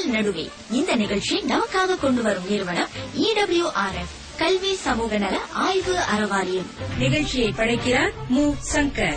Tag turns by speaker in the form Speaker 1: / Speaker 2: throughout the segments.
Speaker 1: மக்கள் நடுவே இந்த நிகழ்ச்சி நமக்காக கொண்டு வரும் நிறுவனம் இடபிள்யூஆர்எஃப் கல்வி சமூக நல ஆய்வு அறவாரியம்
Speaker 2: நிகழ்ச்சியை படைக்கிறார் மு சங்கர்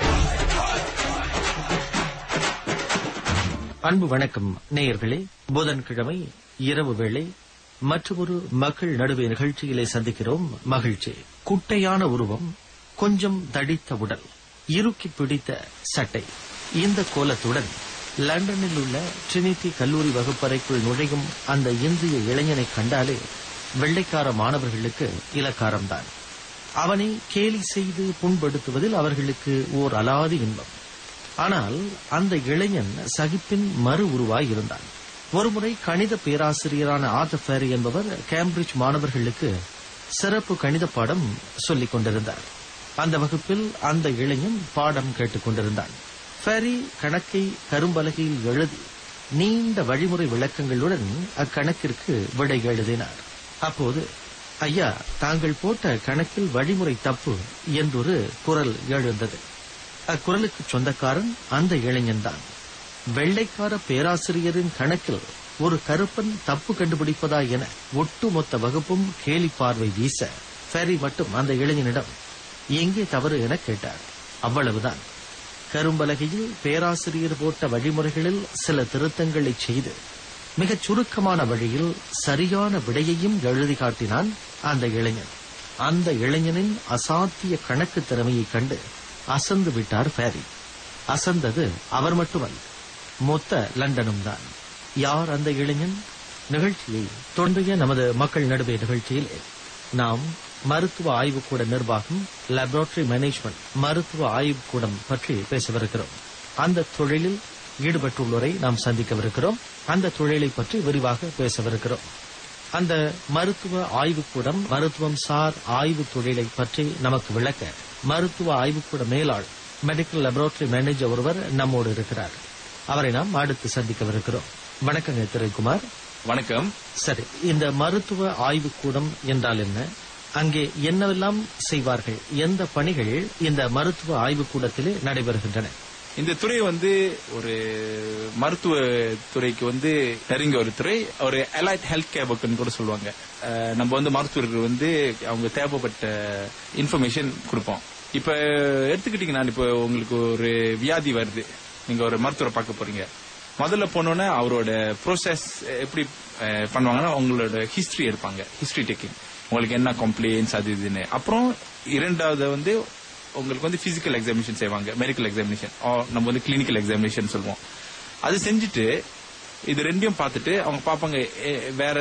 Speaker 3: அன்பு வணக்கம் நேயர்களே புதன்கிழமை இரவு வேளை மற்றொரு மக்கள் நடுவே நிகழ்ச்சியிலே சந்திக்கிறோம் மகிழ்ச்சி குட்டையான உருவம் கொஞ்சம் தடித்த உடல் இறுக்கி பிடித்த சட்டை இந்த கோலத்துடன் லண்டனில் உள்ள ட்ரினிட்டி கல்லூரி வகுப்பறைக்குள் நுழையும் அந்த இந்திய இளைஞனை கண்டாலே வெள்ளைக்கார மாணவர்களுக்கு இலக்காரம்தான் அவனை கேலி செய்து புண்படுத்துவதில் அவர்களுக்கு ஓர் அலாதி இன்பம் ஆனால் அந்த இளைஞன் சகிப்பின் மறு உருவாய் இருந்தான் ஒருமுறை கணித பேராசிரியரான ஆர்தர் ஃபேரி என்பவர் கேம்பிரிட்ஜ் மாணவர்களுக்கு சிறப்பு கணித பாடம் சொல்லிக் கொண்டிருந்தார் அந்த வகுப்பில் அந்த இளைஞன் பாடம் கேட்டுக் கொண்டிருந்தான் ஃபேரி கணக்கை கரும்பலகையில் எழுதி நீண்ட வழிமுறை விளக்கங்களுடன் அக்கணக்கிற்கு விடை எழுதினார் அப்போது ஐயா தாங்கள் போட்ட கணக்கில் வழிமுறை தப்பு என்றொரு குரல் எழுந்தது அக்குரலுக்கு சொந்தக்காரன் அந்த இளைஞன்தான் வெள்ளைக்கார பேராசிரியரின் கணக்கில் ஒரு கருப்பன் தப்பு கண்டுபிடிப்பதா என ஒட்டுமொத்த வகுப்பும் கேலி பார்வை வீச ஃபெரி மட்டும் அந்த இளைஞனிடம் எங்கே தவறு என கேட்டார் அவ்வளவுதான் கரும்பலகையில் பேராசிரியர் போட்ட வழிமுறைகளில் சில திருத்தங்களை செய்து மிகச் சுருக்கமான வழியில் சரியான விடையையும் எழுதி காட்டினான் அந்த இளைஞன் அந்த இளைஞனின் அசாத்திய கணக்கு திறமையைக் கண்டு அசந்து விட்டார் ஃபேரி அசந்தது அவர் மட்டுமல்ல மொத்த லண்டனும் தான் யார் அந்த இளைஞன் நிகழ்ச்சியை தொடர்ந்து நமது மக்கள் நடுவே நிகழ்ச்சியில் நாம் மருத்துவ ஆய்வுக்கூட நிர்வாகம் லேபரட்டரி மேனேஜ்மெண்ட் மருத்துவ ஆய்வுக்கூடம் பற்றி பேசவிருக்கிறோம் அந்த தொழிலில் ஈடுபட்டுள்ளோரை நாம் சந்திக்கவிருக்கிறோம் அந்த தொழிலை பற்றி விரிவாக பேசவிருக்கிறோம் அந்த மருத்துவ ஆய்வுக்கூடம் மருத்துவம் சார் ஆய்வு தொழிலை பற்றி நமக்கு விளக்க மருத்துவ ஆய்வுக்கூட மேலாள் மெடிக்கல் லெபரட்டரி மேனேஜர் ஒருவர் நம்மோடு இருக்கிறார் அவரை நாம் அடுத்து சந்திக்கவிருக்கிறோம் வணக்கங்க திரைக்குமார்
Speaker 4: வணக்கம்
Speaker 3: சரி இந்த மருத்துவ ஆய்வுக்கூடம் என்றால் என்ன அங்கே என்னவெல்லாம் செய்வார்கள் எந்த பணிகள் இந்த மருத்துவ ஆய்வுக்கூடத்திலே நடைபெறுகின்றன
Speaker 4: இந்த துறை வந்து ஒரு மருத்துவ துறைக்கு வந்து நெருங்கிய ஒரு துறை ஒரு அலைட் ஹெல்த் கேர் ஒர்க்னு கூட சொல்லுவாங்க அஹ் நம்ம வந்து மருத்துவர்கள் வந்து அவங்க தேவைப்பட்ட இன்ஃபர்மேஷன் கொடுப்போம் இப்ப எடுத்துக்கிட்டீங்கன்னா இப்போ உங்களுக்கு ஒரு வியாதி வருது நீங்க ஒரு மருத்துவரை பார்க்க போறீங்க முதல்ல போனோன்னே அவரோட ப்ரோசஸ் எப்படி அஹ், பண்ணுவாங்கன்னா உங்களோட ஹிஸ்டரி எடுப்பாங்க ஹிஸ்டரி டேக்கிங் உங்களுக்கு என்ன கம்ப்ளைண்ட்ஸ் அது இதுன்னு அப்புறம் இரண்டாவது வந்து உங்களுக்கு வந்து பிசிக்கல் எக்ஸாமினேஷன் செய்வாங்க மெடிக்கல் எக்ஸாமினேஷன் நம்ம வந்து கிளினிக்கல் எக்ஸாமினேஷன் சொல்லுவோம் அது செஞ்சுட்டு இது ரெண்டையும் பார்த்துட்டு அவங்க பார்ப்பாங்க எ, வேற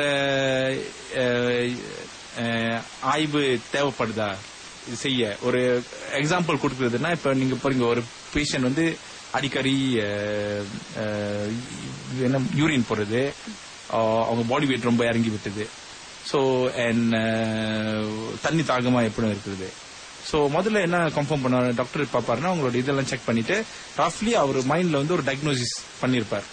Speaker 4: அஹ், அஹ், ஆய்வு தேவைப்படுதா இது செய்ய ஒரு எக்ஸாம்பிள் கொடுக்கறதுன்னா இப்ப நீங்க பாருங்க ஒரு பேஷண்ட் வந்து அடிக்கடி அஹ், அஹ், என்ன யூரின் போடுறது அஹ், அவங்க பாடி வெயிட் ரொம்ப இறங்கி விட்டது ஸோ அண்ட் தண்ணி தாகமா எப்படி இருக்குது ஸோ முதல்ல என்ன கன்ஃபார்ம் பண்ணுவாரு டாக்டர் பார்ப்பாருன்னா அவங்களோட இதெல்லாம் செக் பண்ணிட்டு ரஃப்லி அவர் மைண்ட்ல வந்து ஒரு டயக்னோசிஸ் பண்ணியிருப்பார்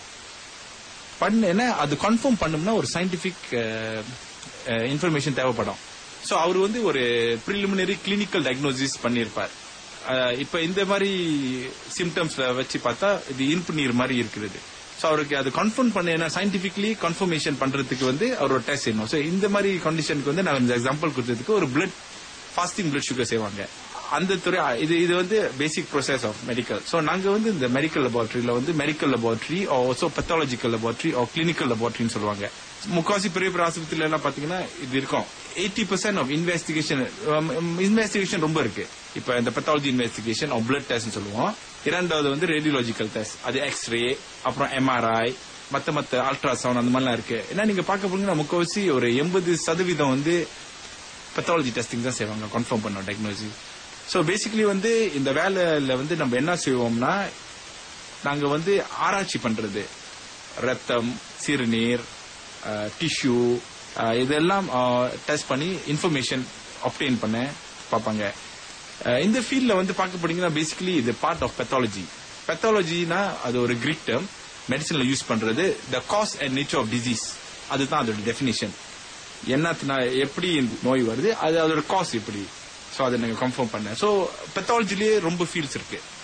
Speaker 4: பண்ண அது கன்ஃபார்ம் பண்ணோம்னா ஒரு சயின்டிபிக் இன்ஃபர்மேஷன் தேவைப்படும் ஸோ அவர் வந்து ஒரு ப்ரிலிமினரி கிளினிக்கல் டயக்னோசிஸ் பண்ணியிருப்பார் அஹ், இப்ப இந்த மாதிரி சிம்டம்ஸ்ல வச்சு பார்த்தா இது இனிப்பு நீர் மாதிரி இருக்கிறது ஸோ அவருக்கு அது கன்ஃபார்ம் பண்ண ஏன்னா சயின்டிபிக்லி கன்ஃபர்மேஷன் பண்றதுக்கு வந்து அவரோட டெஸ்ட் செய்யணும் ஸோ இந்த மாதிரி கண்டிஷனுக்கு வந்து நான் இந்த எக்ஸாம்பிள் கொடுத்ததுக்கு ஒரு பிளட் ஃபாஸ்டிங் பிளட் சுகர் செய்வாங்க அந்த துறை இது இது வந்து basic process of medical so நாங்க வந்து இந்த மெடிக்கல் லெபார்டரியில வந்து medical laboratory also pathological laboratory or clinical லெபார்டரின்னு சொல்லுவாங்க முக்காவாசி பெரிய பெரிய ஆஸ்பத்திரியில எல்லாம் பாத்தீங்கன்னா இது இருக்கும் eighty percent of investigation investigation ரொம்ப இருக்கு இப்ப இந்த pathology investigation of blood test சொல்லுவோம் இரண்டாவது வந்து ரேடியோலாஜிக்கல் டெஸ்ட் அது எக்ஸ்ரே அப்புறம் எம்ஆர்ஐ மத்த மத்த அல்ட்ராசவுண்ட் அந்த மாதிரிலாம் இருக்கு ஏன்னா நீங்க பார்க்க போனீங்கன்னா முக்காவாசி ஒரு எண்பது சதவீதம் வந்து பெத்தாலஜி டெஸ்டிங் தான் செய்வாங்க கன்ஃபார்ம் பண்ணோம் டெக்னாலஜி ஸோ பேசிக்கலி வந்து இந்த வேலையில வந்து நம்ம என்ன செய்வோம்னா நாங்க வந்து ஆராய்ச்சி பண்றது ரத்தம் சிறுநீர் டிஷ்யூ இதெல்லாம் டெஸ்ட் பண்ணி இன்ஃபர்மேஷன் அப்டெயின் பண்ண பார்ப்பாங்க அஹ், இந்த ஃபீல்ட்ல வந்து பார்க்க போனீங்கன்னா பேசிக்கலி இது பார்ட் ஆஃப் பெத்தாலஜி பெத்தாலஜினா அது ஒரு கிரீக் டேர்ம் மெடிசன்ல யூஸ் பண்றது the cause and nature of disease அதுதான் அதோட டெஃபினிஷன் என்னத்தினா எப்படி இந்த நோய் வருது அது அதோட காஸ் எப்படி ஸோ அதை நாங்கள் கன்ஃபார்ம் பண்ணேன் ஸோ பெத்தாலஜிலேயே ரொம்ப ஃபீல்ட்ஸ் இருக்கு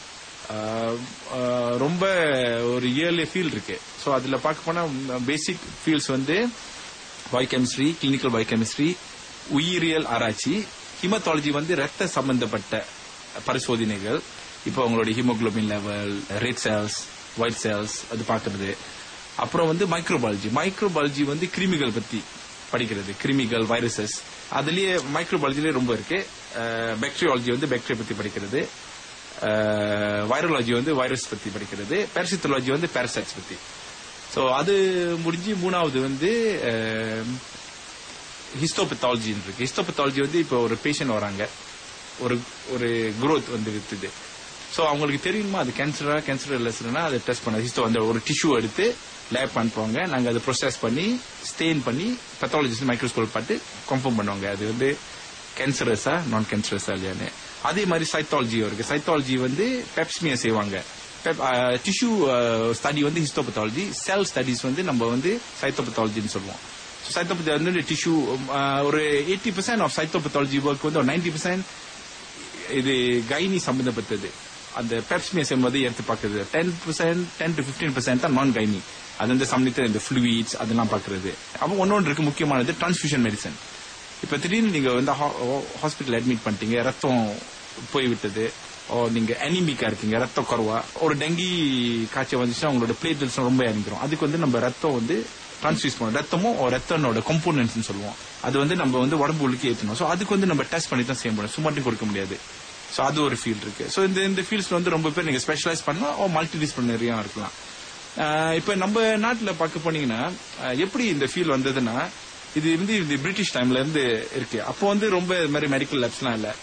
Speaker 4: ஆஹ், ஆஹ், ரொம்ப ஒரு இயர்லி ஃபீல் இருக்கு ஸோ அதுல பார்க்க போனா பேசிக் ஃபீல்ட்ஸ் வந்து பயோகெமிஸ்ட்ரி கிளினிக்கல் பயோகெமிஸ்ட்ரி உயிரியல் ஆராய்ச்சி ஹிமத்தாலஜி வந்து ரத்த சம்பந்தப்பட்ட பரிசோதனைகள் இப்போ உங்களுடைய haemoglobin level red cells white cells அது பார்க்கிறது அப்புறம் வந்து மைக்ரோபாலஜி மைக்ரோபாலஜி வந்து கிருமிகள் பத்தி படிக்கிறது கிருமிகள் வைரசஸ் அதுலயே மைக்ரோபாலஜிலே ரொம்ப இருக்கு பாக்டீரியாலஜி வந்து பாக்டீரியா பத்தி படிக்கிறது வைரலாஜி வந்து வைரஸ் பத்தி படிக்கிறது பேரசித்தலாஜி வந்து பேரசைட்ஸ் பத்தி ஸோ அது முடிஞ்சு மூணாவது வந்து ஹிஸ்டோபத்தாலஜி இருக்கு ஹிஸ்டோபத்தாலஜி வந்து இப்போ ஒரு பேஷண்ட் வராங்க ஒரு ஒரு growth வந்து வித்துது ஸோ அவங்களுக்கு தெரியுமா அது கேன்சரா கேன்சர் இல்லைன்னா அதை டெஸ்ட் பண்ண ஹிஸ்டோ அந்த ஒரு டிஷ்யூ எடுத்து லேப் அனுப்புவாங்க நாங்கள் அதை ப்ரொசஸ் பண்ணி ஸ்டெயின் பண்ணி பெத்தாலஜிஸ்ட் மைக்ரோஸ்கோப் பார்த்து கன்ஃபார்ம் பண்ணுவாங்க அது வந்து கேன்சரஸா நான் கேன்சரஸா இல்லையான்னு அதே மாதிரி சைத்தாலஜியும் இருக்கு சைத்தாலஜி வந்து பெப்ஸ்மியா செய்வாங்க டிஷ்யூ ஸ்டடி வந்து ஹிஸ்டோபத்தாலஜி செல் ஸ்டடிஸ் வந்து நம்ம வந்து சைத்தோபத்தாலஜின்னு சொல்லுவோம் சைத்தோபத்தி வந்து டிஷ்யூ ஒரு eighty percent of cytopathology work வந்து ஒரு நைன்டி பர்சன்ட் இது கைனி சம்பந்தப்பட்டது அந்த பெப்ஸ்மியா செய்யும்போது எடுத்து பார்க்குறது ten percent ten to fifteen percent தான் நான் கைனி அது வந்து சம்பந்தத்த இந்த ஃப்ளூயிட்ஸ் அதெல்லாம் பார்க்கறது அப்போ ஒன்னொன்று இருக்கு முக்கியமானது டிரான்ஸ்ஃபியூஷன் மெடிசன் இப்போ திடீர்னு நீங்க வந்து ஹாஸ்பிட்டல் அட்மிட் பண்ணிட்டீங்க ரத்தம் போய்விட்டது ஓ நீங்க அனிமிக்கா இருக்கீங்க ரத்தம் குறவா ஒரு டெங்கி காய்ச்சல் வந்துச்சுன்னா உங்களோட பிளேட்லெட்ஸ் ரொம்ப இறங்கிடும் அதுக்கு வந்து நம்ம ரத்தம் வந்து டிரான்ஸ்ஃபியூஸ் பண்ணுவோம் ரத்தமும் ஒரு ரத்தனோட கம்போனன்ட்ஸ் சொல்லுவோம் அது வந்து நம்ம வந்து உடம்பு உள்ளுக்கு ஏற்றணும் ஸோ அதுக்கு வந்து நம்ம டெஸ்ட் பண்ணி தான் செய்ய முடியும் சும்மாட்டும் கொடுக்க முடியாது ஸோ அது ஒரு ஃபீல்ட் இருக்கு ஸோ இந்த இந்த ஃபீல்ட்ஸ்ல வந்து ரொம்ப பேர் நீங்க ஸ்பெஷலைஸ் பண்ணா ஓ மல்டி டிசிப்ளினரியா இருக்கலாம் ஆஹ் இப்ப நம்ம நாட்டுல பார்க்க போனீங்கன்னா ஆஹ் எப்படி இந்த ஃபீல் வந்ததுன்னா இது வந்து இந்த பிரிட்டிஷ் டைம்ல இருந்து இருக்கு அப்போ வந்து ரொம்ப இது மாதிரி மெடிக்கல் லேப்ஸ்லாம் இல்ல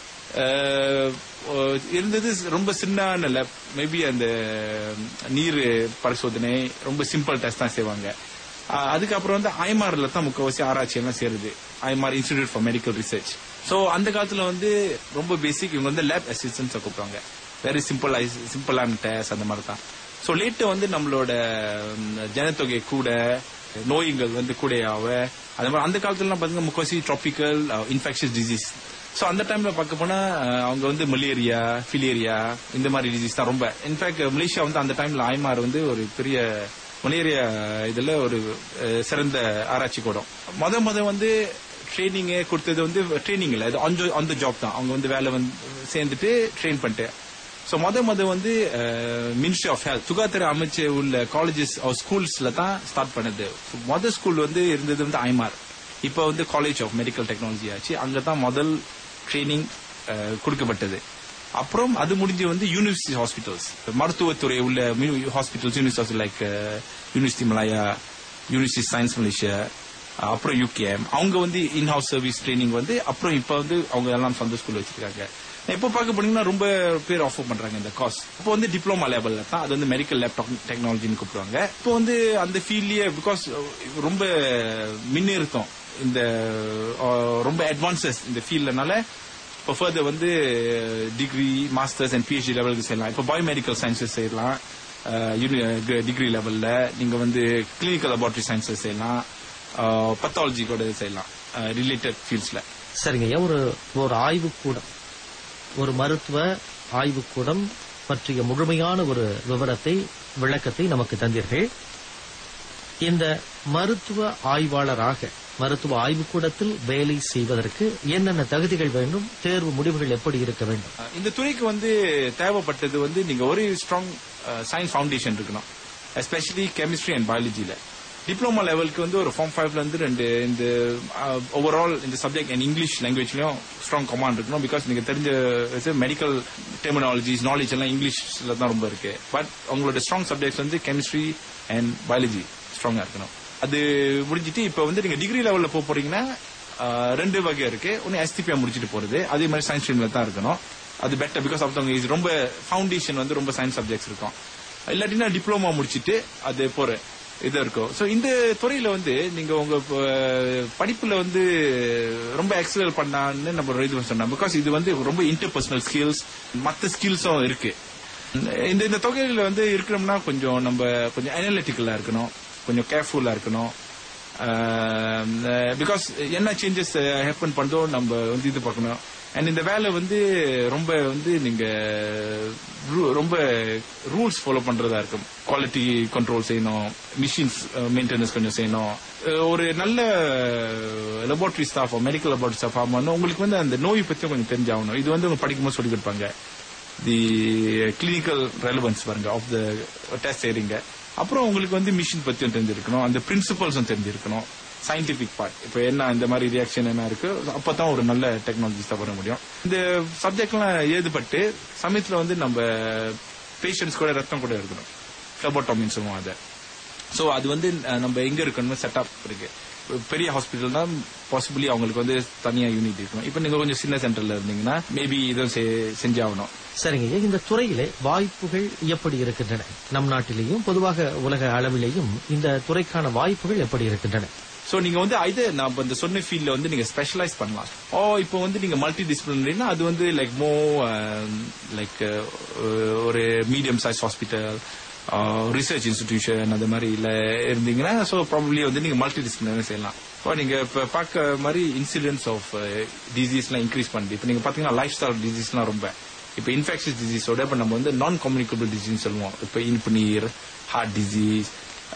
Speaker 4: ஆஹ் ஓ- இருந்தது ரொம்ப சின்ன லேப் மேபி அந்த நீர் பரிசோதனை ரொம்ப சிம்பிள் டெஸ்ட் தான் செய்வாங்க ஆஹ் அதுக்கப்புறம் வந்து ஐமார்ல தான் முக்கவாசி ஆராய்ச்சி எல்லாம் சேருது IMR institute for medical research so அந்த காலத்துல வந்து ரொம்ப பேசிக் இவங்க வந்து லேப் அசிஸ்டன்ஸ் கூப்பிடுவாங்க வெரி சிம்பிள் சிம்பிளான டெஸ்ட் அந்த மாதிரி தான் ஸோ லேட்டு வந்து நம்மளோட ம், ஜனத்தொகை கூட நோய்கள் வந்து கூடையாவ அது மாதிரி அந்த காலத்துலலாம் பாத்தீங்கன்னா முக்கவாசி ட்ராபிக்கல் இன்ஃபெக்ஷஸ் டிசீஸ் ஸோ அந்த டைம்ல பார்க்க போனா அஹ், அவங்க வந்து மலேரியா ஃபிலேரியா இந்த மாதிரி டிசீஸ் தான் ரொம்ப இன்ஃபேக்ட் மலேசியா வந்து அந்த டைம்ல ஐமார் வந்து ஒரு பெரிய மலேரியா இதுல ஒரு அஹ், சிறந்த ஆராய்ச்சி கூடம் முத முத வந்து ட்ரைனிங் கொடுத்தது வந்து ட்ரைனிங் இல்ல இது ஆன் ஆன் த ஜாப் தான் அவங்க வந்து வேலை வந்து சேர்ந்துட்டு ட்ரெயின் பண்ணிட்டு ஸோ மொத மொத வந்து மினிஸ்ட்ரி ஆஃப் ஹெல்த் சுகாதார அமைச்சு உள்ள காலேஜஸ் ஸ்கூல்ஸ்ல தான் ஸ்டார்ட் பண்ணது மொதல் ஸ்கூல் வந்து இருந்தது வந்து ஐமார் இப்போ வந்து காலேஜ் ஆஃப் மெடிக்கல் டெக்னாலஜி ஆச்சு அங்க தான் முதல் ட்ரைனிங் கொடுக்கப்பட்டது அப்புறம் அது முடிஞ்சு வந்து யூனிவர்சிட்டி ஹாஸ்பிட்டல்ஸ் மருத்துவத்துறை உள்ள hospitals university like university Malaya university science Malaysia அப்புறம் யூகேஎம் அவங்க வந்து இன் ஹவுஸ் சர்வீஸ் ட்ரைனிங் வந்து அப்புறம் இப்போ வந்து அவங்க எல்லாம் சொந்த ஸ்கூல் வச்சிருக்காங்க இப்போ பார்க்க போனீங்கன்னா ரொம்ப பேர் ஆஃபர் பண்றாங்க இந்த காஸ் இப்போ வந்து டிப்ளமா லெவல்ல தான் அது வந்து மெடிக்கல் லேப்டாப் டெக்னாலஜின்னு கூப்பிடுவாங்க இப்போ வந்து அந்த ஃபீல்ட்லயே பிகாஸ் ரொம்ப முன்னேறுத்தோம் இந்த அஹ், ரொம்ப அட்வான்சஸ் இந்த ஃபீல்ட்னால இப்போ ஃபர்தர் வந்து டிகிரி மாஸ்டர்ஸ் அண்ட் பிஹெச்டி லெவலுக்கு செய்யலாம் இப்போ பயோமெடிக்கல் சயின்சஸ் செய்யலாம் டிகிரி லெவல்ல நீங்க வந்து கிளினிக்கல் லெபார்டரி சயின்சஸ் செய்யலாம் பத்தாலஜி கூட செய்யலாம் ரிலேட்டட் ஃபீல்ட்ஸ்ல
Speaker 3: சரிங்க ஐயா ஒரு ஒரு ஆய்வுக்கூடம் ஒரு மருத்துவ ஆய்வுக்கூடம் பற்றிய முழுமையான ஒரு விவரத்தை விளக்கத்தை நமக்கு தந்தீர்கள் இந்த மருத்துவ ஆய்வாளராக மருத்துவ ஆய்வுக்கூடத்தில் வேலை செய்வதற்கு என்னென்ன தகுதிகள் வேண்டும் தேர்வு முடிவுகள் எப்படி இருக்க வேண்டும்
Speaker 4: அஹ் இந்த துறைக்கு வந்து தேவைப்பட்டது வந்து நீங்க ஒரு ஸ்ட்ராங் சயின்ஸ் ஃபவுண்டேஷன் இருக்கணும் எஸ்பெஷலி கெமிஸ்ட்ரி அண்ட் பயாலஜில டிப்ளமா லெவலுக்கு வந்து ஒரு ஃபார்ம் ஃபைவ்ல இருந்து ரெண்டு இந்த ஓவரால் இந்த சப்ஜெக்ட் அண்ட் இங்கிலீஷ் லாங்குவேஜ்லயும் ஸ்ட்ராங் கமாண்ட் இருக்கணும் பிகாஸ் நீங்க தெரிஞ்ச மெடிக்கல் டெர்மினாலஜிஸ் நாலேஜ் எல்லாம் இங்கிலீஷ்ல தான் ரொம்ப இருக்கு பட் உங்களோட ஸ்ட்ராங் சப்ஜெக்ட்ஸ் வந்து கெமிஸ்ட்ரி அண்ட் பயாலஜி ஸ்ட்ராங்கா இருக்கணும் அது முடிஞ்சிட்டு இப்ப வந்து நீங்க டிகிரி லெவல்ல போக போறீங்கன்னா ஆஹ், ரெண்டு வகை இருக்கு ஒன்னு எஸ்டிபியா முடிச்சிட்டு போறது அதே மாதிரி சயின்ஸ் ஸ்ட்ரீம்ல தான் இருக்கணும் அது பெட்டர் பிகாஸ் ஆஃப் இது ரொம்ப ஃபவுண்டேஷன் வந்து ரொம்ப சயின்ஸ் சப்ஜெக்ட்ஸ் இருக்கும் இல்லாட்டினா டிப்ளமா முடிச்சிட்டு அது போற இது இருக்கும் சோ இந்த துறையில வந்து நீங்க உங்க ப- படிப்புல வந்து ரொம்ப எக்ஸல் பண்ணான்னு நம்ம ஒரு இது சொன்னோம் பிகாஸ் இது வந்து ரொம்ப இன்டர்பர்சனல் ஸ்கில்ஸ் மத்த ஸ்கில்ஸும் இருக்கு இந்த இந்த தொகையில வந்து இருக்கணும்னா கொஞ்சம் நம்ம கொஞ்சம் அனலிட்டிக்கலா இருக்கணும் கொஞ்சம் கேர்ஃபுல்லா இருக்கணும் பிகாஸ் என்ன சேஞ்சஸ் ஹேப்பன் பண்றோம் நம்ம வந்து இது பார்க்கணும் அண்ட் இந்த வேலை வந்து ரொம்ப வந்து நீங்க ரு- ரொம்ப ரூல்ஸ் ஃபாலோ பண்றதா இருக்கும் குவாலிட்டி கண்ட்ரோல் செய்யணும் மிஷின்ஸ் மெயின்டெனன்ஸ் கொஞ்சம் செய்யணும் அஹ் ஒரு நல்ல laboratory staff medical laboratory staff ஆகணும் உங்களுக்கு வந்து அந்த நோய் பத்தி கொஞ்சம் தெரிஞ்சாகணும் இது வந்து உங்க படிக்கும்போது சொல்லி கொடுப்பாங்க தி கிளினிக்கல் ரெலவன்ஸ் பாருங்க ஆஃப் த டெஸ்ட் செய்றீங்க அப்புறம் உங்களுக்கு வந்து மிஷின் பத்தியும் தெரிஞ்சிருக்கணும் அந்த பிரின்சிபல்ஸும் தெரிஞ்சிருக்கணும் சயின்டிபிக் பார்ட் இப்போ என்ன இந்த மாதிரி ரியாக்ஷன் என்ன இருக்கு அப்பதான் ஒரு நல்ல டெக்னாலஜிஸ் தான் வர முடியும் இந்த சப்ஜெக்ட்லாம் எழுதப்பட்டு சமயத்துல வந்து நம்ம பேஷண்ட்ஸ் கூட ரத்தம் கூட இருக்கணும் பிளபோட்டோமின்னு சொல்லுவோம் அதை சோ அது வந்து அஹ், நம்ம எங்க இருக்கணும் செட்டப் இருக்கு பெரிய ஹாஸ்பிட்டல் தான் பாசிபிளி அவங்களுக்கு வந்து தனியா யூனிட் இருக்கணும் இப்போ நீங்க கொஞ்சம் சின்ன சென்டர்ல இருந்தீங்கன்னா மேபி இதுவும் செ- செஞ்சாகணும்
Speaker 3: சரிங்க ஐயா, இந்த துறையிலே வாய்ப்புகள் எப்படி இருக்கின்றன நம் நாட்டிலேயும் பொதுவாக உலக அளவிலேயும் இந்த துறைக்கான வாய்ப்புகள் எப்படி இருக்கின்றன
Speaker 4: சோ நீங்க வந்து இது நம்ம இந்த சொன்ன ஃபீல்ட்ல வந்து நீங்க ஸ்பெஷலைஸ் பண்ணலாம் ஓ இப்போ வந்து நீங்க மல்டி டிசிப்ளினரினா அது வந்து லைக் மோ லைக் ஒரு medium size hospital research institution அந்த மாதிரி இல்ல இருந்தீங்கன்னா ஸோ ப்ராபப்ளி வந்து நீங்க மல்டி டிசிப்ளினரி செய்யலாம் இப்போ நீங்க இப்ப பார்க்க மாதிரி இன்சிடென்ட்ஸ் ஆஃப் டிசீஸ்லாம் இன்க்ரீஸ் பண்ணுது இப்போ நீங்க பாத்தீங்கன்னா லைஃப் ஸ்டைல் டிசீஸ்லாம் ரொம்ப இப்போ இன்ஃபெக்ஷஸ் டிசீஸோட இப்போ நம்ம வந்து நான் கம்யூனிகபிள் டிசீஸ் சொல்லுவோம் இப்போ இன்ஃபுனீர் ஹார்ட் டிசீஸ்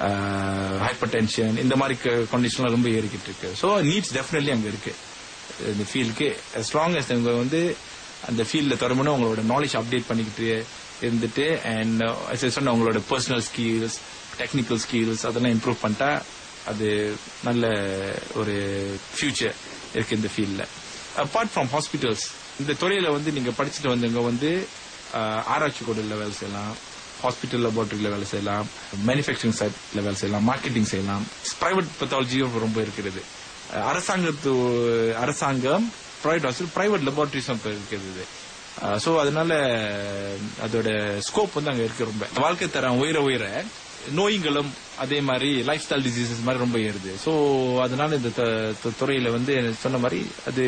Speaker 4: ஹைப்பர் டென்ஷன் இந்த மாதிரி கண்டிஷன்லாம் ரொம்ப ஏறிக்கிட்டு இருக்கு ஸோ நீட்ஸ் டெஃபினெட்லி அங்க இருக்கு இந்த ஃபீல்டுக்கு as long as அவங்க வந்து அந்த ஃபீல்ட்ல தொடரணும் உங்களோட நாலேஜ் அப்டேட் பண்ணிக்கிட்டு இருந்துட்டு அண்ட் சொன்ன உங்களோட பர்சனல் ஸ்கில்ஸ் டெக்னிக்கல் ஸ்கில்ஸ் அதெல்லாம் இம்ப்ரூவ் பண்ணிட்டா அது நல்ல ஒரு ஃபியூச்சர் இருக்கு இந்த ஃபீல்ட்ல அப்பார்ட் ஃப்ரம் ஹாஸ்பிட்டல்ஸ் இந்த துறையில வந்து நீங்க படிச்சுட்டு வந்தவங்க வந்து அஹ், ஆராய்ச்சி கூடல வேலை செய்யலாம் ஹாஸ்பிட்டல் லெபார்டரியில வேலை செய்யலாம் மேனுஃபேக்சரிங் சைட்ல வேலை செய்யலாம் மார்க்கெட்டிங் செய்யலாம் பிரைவேட் பெத்தாலஜியும் ரொம்ப இருக்கிறது அஹ், அரசாங்கத்து அரசாங்கம் பிரைவேட் ஹாஸ்பிட்டல் பிரைவேட் லெபார்டரிஸும் இப்போ இருக்கிறது ஸோ அதனால அதோட ஸ்கோப் வந்து அங்க இருக்கு ரொம்ப வாழ்க்கை தரம் உயர உயர நோய்களும் அதே மாதிரி லைஃப் ஸ்டைல் டிசீசஸ் மாதிரி ரொம்ப ஏறுது ஸோ அதனால இந்த த- து- துறையில வந்து சொன்ன மாதிரி அது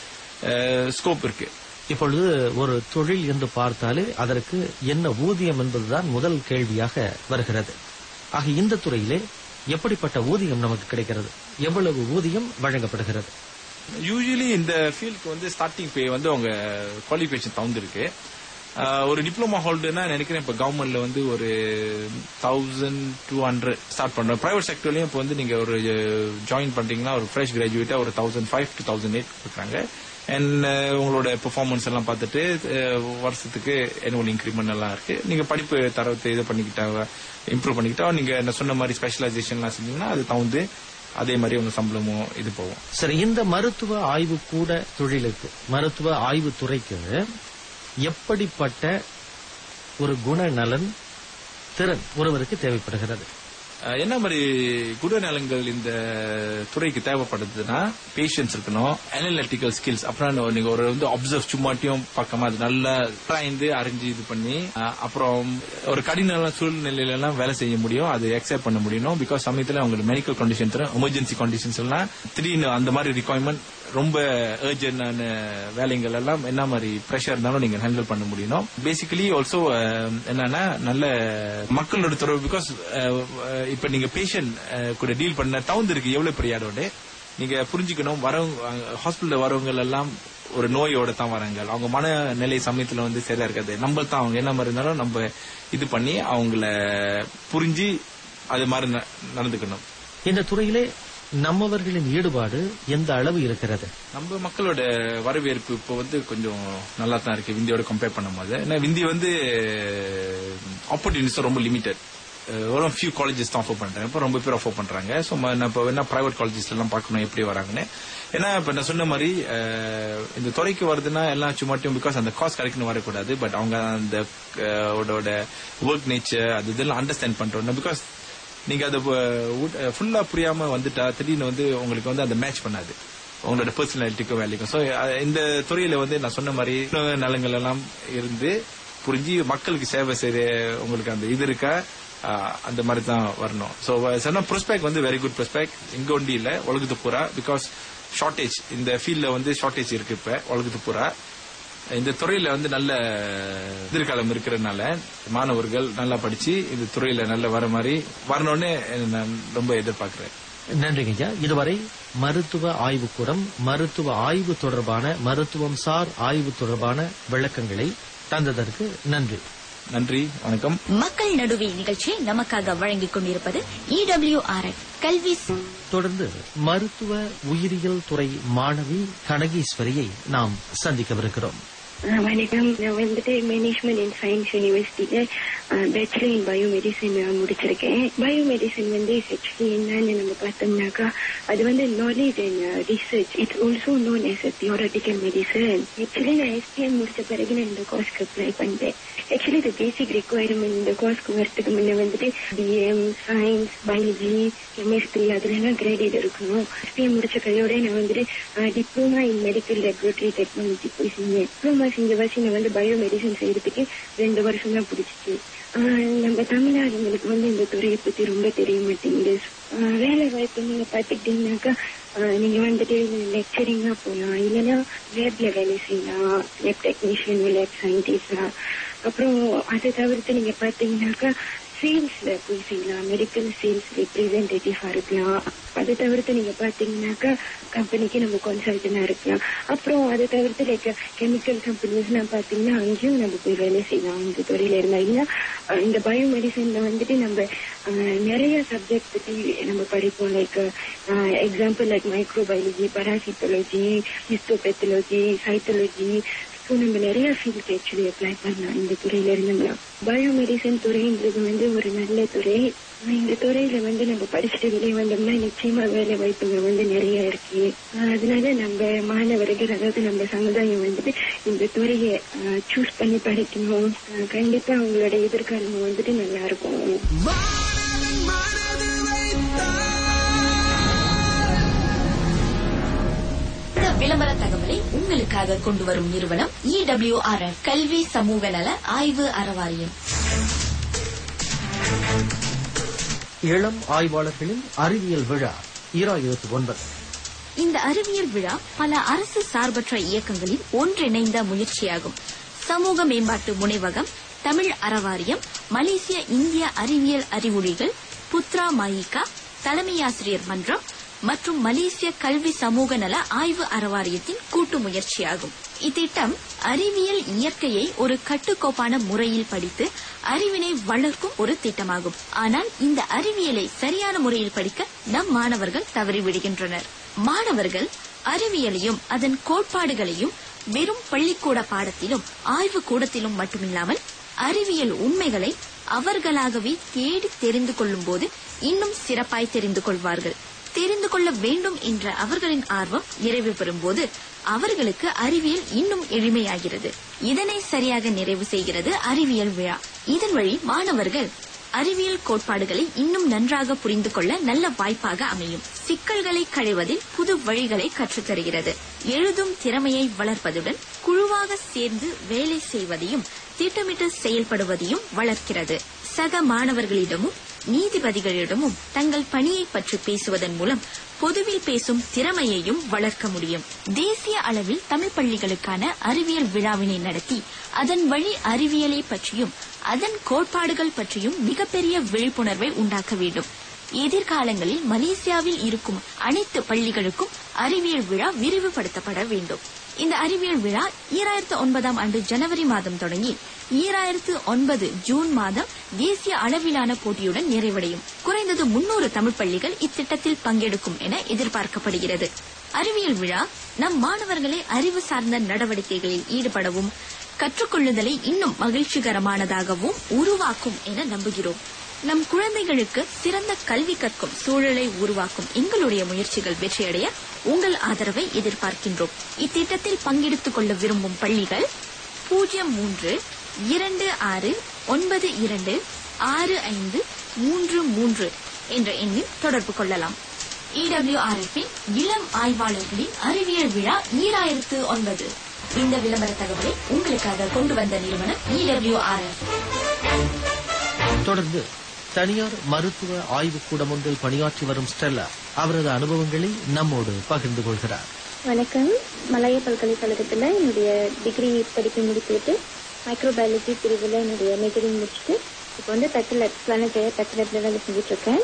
Speaker 4: ஸ்கோப் இருக்கு
Speaker 3: இப்பொழுது ஒரு தொழில் என்று பார்த்தாலே அதற்கு என்ன ஊதியம் என்பதுதான் முதல் கேள்வியாக வருகிறது ஆக இந்த துறையிலே எப்படிப்பட்ட ஊதியம் நமக்கு கிடைக்கிறது எவ்வளவு ஊதியம் வழங்கப்படுகிறது
Speaker 4: யூஸ்வலி இந்த ஃபீல்டுக்கு வந்து ஸ்டார்டிங் பே வந்து அவங்க குவாலிஃபிகேஷன் தகுந்திருக்கு ஆஹ் ஒரு டிப்ளமா ஹோல்டர்னா நினைக்கிறேன் இப்ப கவர்மெண்ட்ல வந்து ஒரு தௌசண்ட் டூ ஹண்ட்ரட் ஸ்டார்ட் பண்றோம் பிரைவேட் செக்டர்லயும் இப்போ வந்து நீங்க ஒரு ஜாயின் பண்றீங்கன்னா ஒரு ஃப்ரெஷ் கிராஜுவேட்டா ஒரு thousand five to thousand eight கொடுக்குறாங்க அண்ட் உங்களோட பெர்ஃபார்மன்ஸ் எல்லாம் பார்த்துட்டு அஹ், வருஷத்துக்கு annual இன்க்ரிமெண்ட் எல்லாம் இருக்கு நீங்க படிப்பு தரத்தை இது பண்ணிக்கிட்டா இம்ப்ரூவ் பண்ணிக்கிட்டா நீங்க நான் சொன்ன மாதிரி ஸ்பெஷலைசேஷன்லாம் செஞ்சீங்கன்னா அது தகுந்து அதே மாதிரி உங்க சம்பளமும் இது போகும்
Speaker 3: சரி இந்த மருத்துவ ஆய்வு கூட தொழிலுக்கு மருத்துவ ஆய்வு துறைக்கு எப்படிப்பட்ட ஒரு குணநலன் திறன் ஒருவருக்கு தேவைப்படுகிறது
Speaker 4: அஹ் என்ன மாதிரி குணநலங்கள் இந்த துறைக்கு தேவைப்படுதுன்னா பேஷன்ஸ் இருக்கணும் அனலிட்டிக்கல் ஸ்கில்ஸ் அப்புறம் நீங்க ஒரு வந்து அப்சர்வ் சும்மாட்டியும் பார்க்காம அது நல்லா ஆராய்ந்து அறிஞ்சு இது பண்ணி அஹ் அப்புறம் ஒரு கடின சூழ்நிலையில எல்லாம் வேலை செய்ய முடியும் அது அக்செப்ட் பண்ண முடியும் பிகாஸ் சமயத்துல உங்களுக்கு மெடிக்கல் கண்டிஷன் தரும் எமர்ஜென்சி கண்டிஷன்ஸ் எல்லாம் திடீர்னு அந்த மாதிரி ரிக்வயர்மெண்ட் ரொம்ப அர்ஜென்டான வேலைகள் எல்லாம் என்ன மாதிரி ப்ரெஷர் இருந்தாலும் நீங்க ஹேண்டில் பண்ண முடியும் பேசிக்கலி ஆல்சோ என்னன்னா நல்ல மக்களோட தொடர்பு பிகாஸ் இப்ப நீங்க பேஷண்ட் கூட டீல் பண்ண தவுந்து இருக்கு எவ்வளவு பெரிய இடோட நீங்க புரிஞ்சுக்கணும் வரவங்க ஹாஸ்பிட்டல் வரவங்க எல்லாம் ஒரு நோயோட தான் வராங்க அவங்க மனநிலை சமயத்துல வந்து சரியா இருக்காது நம்ம தான் அவங்க என்ன மாதிரி இருந்தாலும் நம்ம இது பண்ணி அவங்கள புரிஞ்சு அது மாதிரி ந- நடந்துக்கணும்
Speaker 3: இந்த துறையிலே நம்மவர்களின் ஈடுபாடு எந்த அளவு இருக்கிறது
Speaker 4: நம்ம மக்களோட வரவேற்பு இப்போ வந்து கொஞ்சம் நல்லா தான் இருக்கு விந்தியோட கம்பேர் பண்ணும்போது ஏன்னா விந்தி வந்து ஆப்பர்ச்சுனிட்டிஸ் ரொம்ப லிமிடெட் ஒரு ஃபியூ காலேஜஸ் தான் ஆஃபர் பண்றாங்க இப்போ ரொம்ப பேர் ஆஃபர் பண்றாங்க ஸோ நான் இப்போ என்ன பிரைவேட் காலேஜஸ் எல்லாம் பார்க்கணும் எப்படி வராங்கன்னு ஏன்னா இப்போ நான் சொன்ன மாதிரி அஹ், இந்த துறைக்கு வருதுன்னா எல்லாம் சும்மாட்டும் பிகாஸ் அந்த காஸ்ட் கிடைக்கணும் வரக்கூடாது பட் அவங்க அந்த அவரோட ஒர்க் நேச்சர் அது இதெல்லாம் அண்டர்ஸ்டாண்ட் பண்றோம் பிகாஸ் நீங்க அதை ஃபுல்லா புரியாம வந்துட்டா திடீர்னு வந்து உங்களுக்கு வந்து அந்த மேட்ச் பண்ணாது உங்களோட பர்சனாலிட்டிக்கும் வேலைக்கும் ஸோ இந்த துறையில வந்து நான் சொன்ன மாதிரி நலங்கள் எல்லாம் இருந்து புரிஞ்சு மக்களுக்கு சேவை செய்ய உங்களுக்கு அந்த இது இருக்கா அஹ், அந்த மாதிரி தான் வரணும் ஸோ சொன்ன ப்ரொஸ்பெக்ட் வந்து வெரி குட் ப்ரொஸ்பெக்ட் இங்க ஒண்டி இல்ல உலகத்து பூரா பிகாஸ் ஷார்டேஜ் இந்த ஃபீல்ட்ல வந்து ஷார்டேஜ் இருக்கு இப்ப உலகத்து பூரா இந்த துறையில வந்து நல்ல எதிர்காலம் இருக்கிறதுனால மாணவர்கள் நல்லா படிச்சு இந்த துறையில நல்ல வர மாதிரி வரணும்னு நான் ரொம்ப எதிர்பார்க்கிறேன்
Speaker 3: நன்றிங்க ஐயா இதுவரை மருத்துவ ஆய்வுக்கூடம் மருத்துவ ஆய்வு தொடர்பான மருத்துவம் சார் ஆய்வு தொடர்பான விளக்கங்களை தந்ததற்கு நன்றி
Speaker 4: நன்றி வணக்கம்
Speaker 1: மக்கள் நடுவே நிகழ்ச்சியை நமக்காக வழங்கிக் கொண்டிருப்பது இடபிள்யூஆர்எஃப் கல்வி ஸ்-
Speaker 3: தொடர்ந்து மருத்துவ உயிரியல் துறை மாணவி கனகீஸ்வரியை நாம் சந்திக்கவிருக்கிறோம்
Speaker 5: ஆ, வணக்கம் நான் வந்துட்டு மேனேஜ்மெண்ட் இன் சயின்ஸ் யூனிவர்சிட்டியில பேச்சுலர் இன் பயோமெடிசன் முடிச்சிருக்கேன் பயோமெடிசன் வந்து ஆக்சுவலி என்னன்னு நம்ம பார்த்தோம்னாக்கா அது வந்து knowledge and research it's also known as a theoretical medicine actually நான் எஸ்பிஎம் முடிச்ச பிறகு நான் இந்த கோர்ஸ்க்கு அப்ளை பண்ணேன் ஆக்சுவலி இது பேசிக் ரெக்குவயர்மெண்ட் இந்த கோர்ஸ்க்கு வரதுக்கு முன்ன வந்துட்டு பிஎம் சயின்ஸ் பயாலஜி கெமிஸ்ட்ரி அதுல எல்லாம் கிரேடட் இருக்கணும் எஸ்பிஎம் முடிச்ச கையோட நான் வந்துட்டு diploma in medical laboratory technology போய் செஞ்சேன் டிப்ளமா செஞ்ச வருஷம் நான் வந்து பயோ மெடிசன் செய்யறதுக்கு ரெண்டு வருஷம் தான் பிடிச்சிச்சு ஆஹ் நம்ம தமிழ்நாடுங்களுக்கு வந்து இந்த துறையை பத்தி ரொம்ப தெரிய மாட்டேங்குது ஆஹ் வேலை வாய்ப்பு நீங்க பாத்துக்கிட்டீங்கன்னாக்கா ஆஹ் நீங்க வந்துட்டு லெக்சரிங்கா போகலாம் இல்லைன்னா லேப்ல வேலை செய்யலாம் லேப் டெக்னீஷியன் லேப் சயின்டிஸ்டா அப்புறம் அதை தவிர்த்து நீங்க பாத்தீங்கன்னாக்கா சேல்ஸ்ல போய் செய்யலாம் மெடிக்கல் சேல்ஸ் ரெப்ரசன்டேட்டிவா இருக்கலாம் அதை தவிர்த்து நீங்க பாத்தீங்கன்னாக்கா கம்பெனிக்கு நம்ம கன்சல்டனா இருக்கலாம் அப்புறம் அதை தவிர்த்து லைக் கெமிக்கல் கம்பெனிஸ் எல்லாம் பாத்தீங்கன்னா அங்கேயும் நம்ம போய் வேலை செய்யலாம் இந்த துறையில இருந்தா இல்லைன்னா அஹ், இந்த பயோ மெடிசன்ல வந்துட்டு நம்ம அஹ், நிறைய சப்ஜெக்ட் பத்தி நம்ம படிப்போம் like example like microbiology parasitology histopathology cytology so நம்ம நிறைய ஃபீல்ட் ஆக்சுவலி அப்ளை பண்ணலாம் இந்த துறையில இருந்தோம்னா பயோமெடிசன் துறைன்றது வந்து ஒரு நல்ல துறை இந்த துறையில வந்து நம்ம படிச்சுட்டு வெளியே வந்தோம்னா நிச்சயமா வேலை வாய்ப்புகள் வந்து நிறைய இருக்கு ஆஹ் அதனால நம்ம மாணவர்கள் அதாவது நம்ம சமுதாயம் வந்துட்டு இந்த துறையை சூஸ் பண்ணி படிக்கணும் ஆஹ் கண்டிப்பா அவங்களோட எதிர்காலம் வந்துட்டு நல்லா இருக்கும்
Speaker 1: இந்த விளம்பர தகவலை உங்களுக்காக கொண்டு வரும் நிறுவனம் இடபிள்யூஆர்எஃப் கல்வி சமூக நல ஆய்வு அறவாரியம்
Speaker 3: இளம் ஆய்வாளர்களின் அறிவியல் விழா ஈராயிரத்து ஒன்பது
Speaker 1: இந்த அறிவியல் விழா பல அரசு சார்பற்ற இயக்கங்களின் ஒன்றிணைந்த முயற்சியாகும் சமூக மேம்பாட்டு முனைவகம் தமிழ் அறவாரியம் மலேசிய இந்திய அறிவியல் அறிவொளிகள் புத்ரா மாயிகா தலைமையாசிரியர் மன்றம் மற்றும் மலேசிய கல்வி சமூக நல ஆய்வு அறவாரியத்தின் கூட்டு முயற்சியாகும் இத்திட்டம் அறிவியல் இயற்கையை ஒரு கட்டுக்கோப்பான முறையில் படித்து அறிவினை வளர்க்கும் ஒரு திட்டமாகும் ஆனால் இந்த அறிவியலை சரியான முறையில் படிக்க நம் மாணவர்கள் தவறிவிடுகின்றனர் மாணவர்கள் அறிவியலையும் அதன் கோட்பாடுகளையும் வெறும் பள்ளிக்கூட பாடத்திலும் ஆய்வு கூடத்திலும் மட்டுமில்லாமல் அறிவியல் உண்மைகளை அவர்களாகவே தேடி தெரிந்து கொள்ளும் போது இன்னும் சிறப்பாய் தெரிந்து கொள்வார்கள் தெரிந்து கொள்ள வேண்டும் என்ற அவர்களின் ஆர்வம் நிறைவு பெறும்போது அவர்களுக்கு அறிவியல் இன்னும் எளிமையாகிறது இதனை சரியாக நிறைவு செய்கிறது அறிவியல் விழா இதன் வழி மாணவர்கள் அறிவியல் கோட்பாடுகளை இன்னும் நன்றாக புரிந்து கொள்ள நல்ல வாய்ப்பாக அமையும் சிக்கல்களை களைவதில் புது வழிகளை கற்றுத்தருகிறது எழுதும் திறமையை வளர்ப்பதுடன் குழுவாக சேர்ந்து வேலை செய்வதையும் திட்டமிட்டு செயல்படுவதையும் வளர்க்கிறது சக மாணவர்களிடமும் நீதிபதிகளிடமும் தங்கள் பணியை பற்றி பேசுவதன் மூலம் பொதுவில் பேசும் திறமையையும் வளர்க்க முடியும் தேசிய அளவில் தமிழ் பள்ளிகளுக்கான அறிவியல் விழாவினை நடத்தி அதன் வழி அறிவியலை பற்றியும் அதன் கோட்பாடுகள் பற்றியும் மிகப்பெரிய விழிப்புணர்வை உண்டாக்க வேண்டும் எதிர்காலங்களில் மலேசியாவில் இருக்கும் அனைத்து பள்ளிகளுக்கும் அறிவியல் விழா விரிவுபடுத்தப்பட வேண்டும் இந்த அறிவியல் விழா ஈராயிரத்து ஒன்பதாம் ஆண்டு ஜனவரி மாதம் தொடங்கி ஈராயிரத்து ஒன்பது ஜூன் மாதம் தேசிய அளவிலான போட்டியுடன் நிறைவடையும் குறைந்தது முன்னூறு தமிழ் பள்ளிகள் இத்திட்டத்தில் பங்கெடுக்கும் என எதிர்பார்க்கப்படுகிறது அறிவியல் விழா நம் மாணவர்களை அறிவு சார்ந்த நடவடிக்கைகளில் ஈடுபடவும் கற்றுக்கொள்ளுதலை இன்னும் மகிழ்ச்சிகரமானதாகவும் உருவாக்கும் என நம்புகிறோம் நம் குழந்தைகளுக்கு சிறந்த கல்வி கற்கும் சூழலை உருவாக்கும் எங்களுடைய முயற்சிகள் வெற்றியடைய உங்கள் ஆதரவை எதிர்பார்க்கின்றோம் இத்திட்டத்தில் பங்கெடுத்துக் கொள்ள விரும்பும் பள்ளிகள் பூஜ்ஜியம் மூன்று இரண்டு ஆறு ஒன்பது இரண்டு ஆறு ஐந்து மூன்று மூன்று என்ற எண்ணில் தொடர்பு கொள்ளலாம் இடபிள்யூஆர்எஃபின் இளம் ஆய்வாளர்களின் அறிவியல் விழா ஈராயிரத்து ஒன்பது இந்த விளம்பர தகவலை உங்களுக்காக கொண்டு வந்த நிறுவனம் இடபிள்யூஆர்எஃப்
Speaker 3: தொடர்ந்து தனியார் மருத்துவ ஆய்வுக்கூடம் ஒன்றில் பணியாற்றி வரும் ஸ்டெல்லா அவரது அனுபவங்களை நம்மோடு பகிர்ந்து கொள்கிறார்
Speaker 5: வணக்கம் மலாய பல்கலைக்கழகத்தில் என்னுடைய டிகிரி படிப்பு முடித்துவிட்டு மைக்ரோபயாலஜி பிரிவில் என்னுடைய மேஜரிங் முடிச்சுட்டு இப்போ வந்து தட்டு லேப் பிளானட் தட்டு லேப்ல வேலை செஞ்சுட்டு இருக்கேன்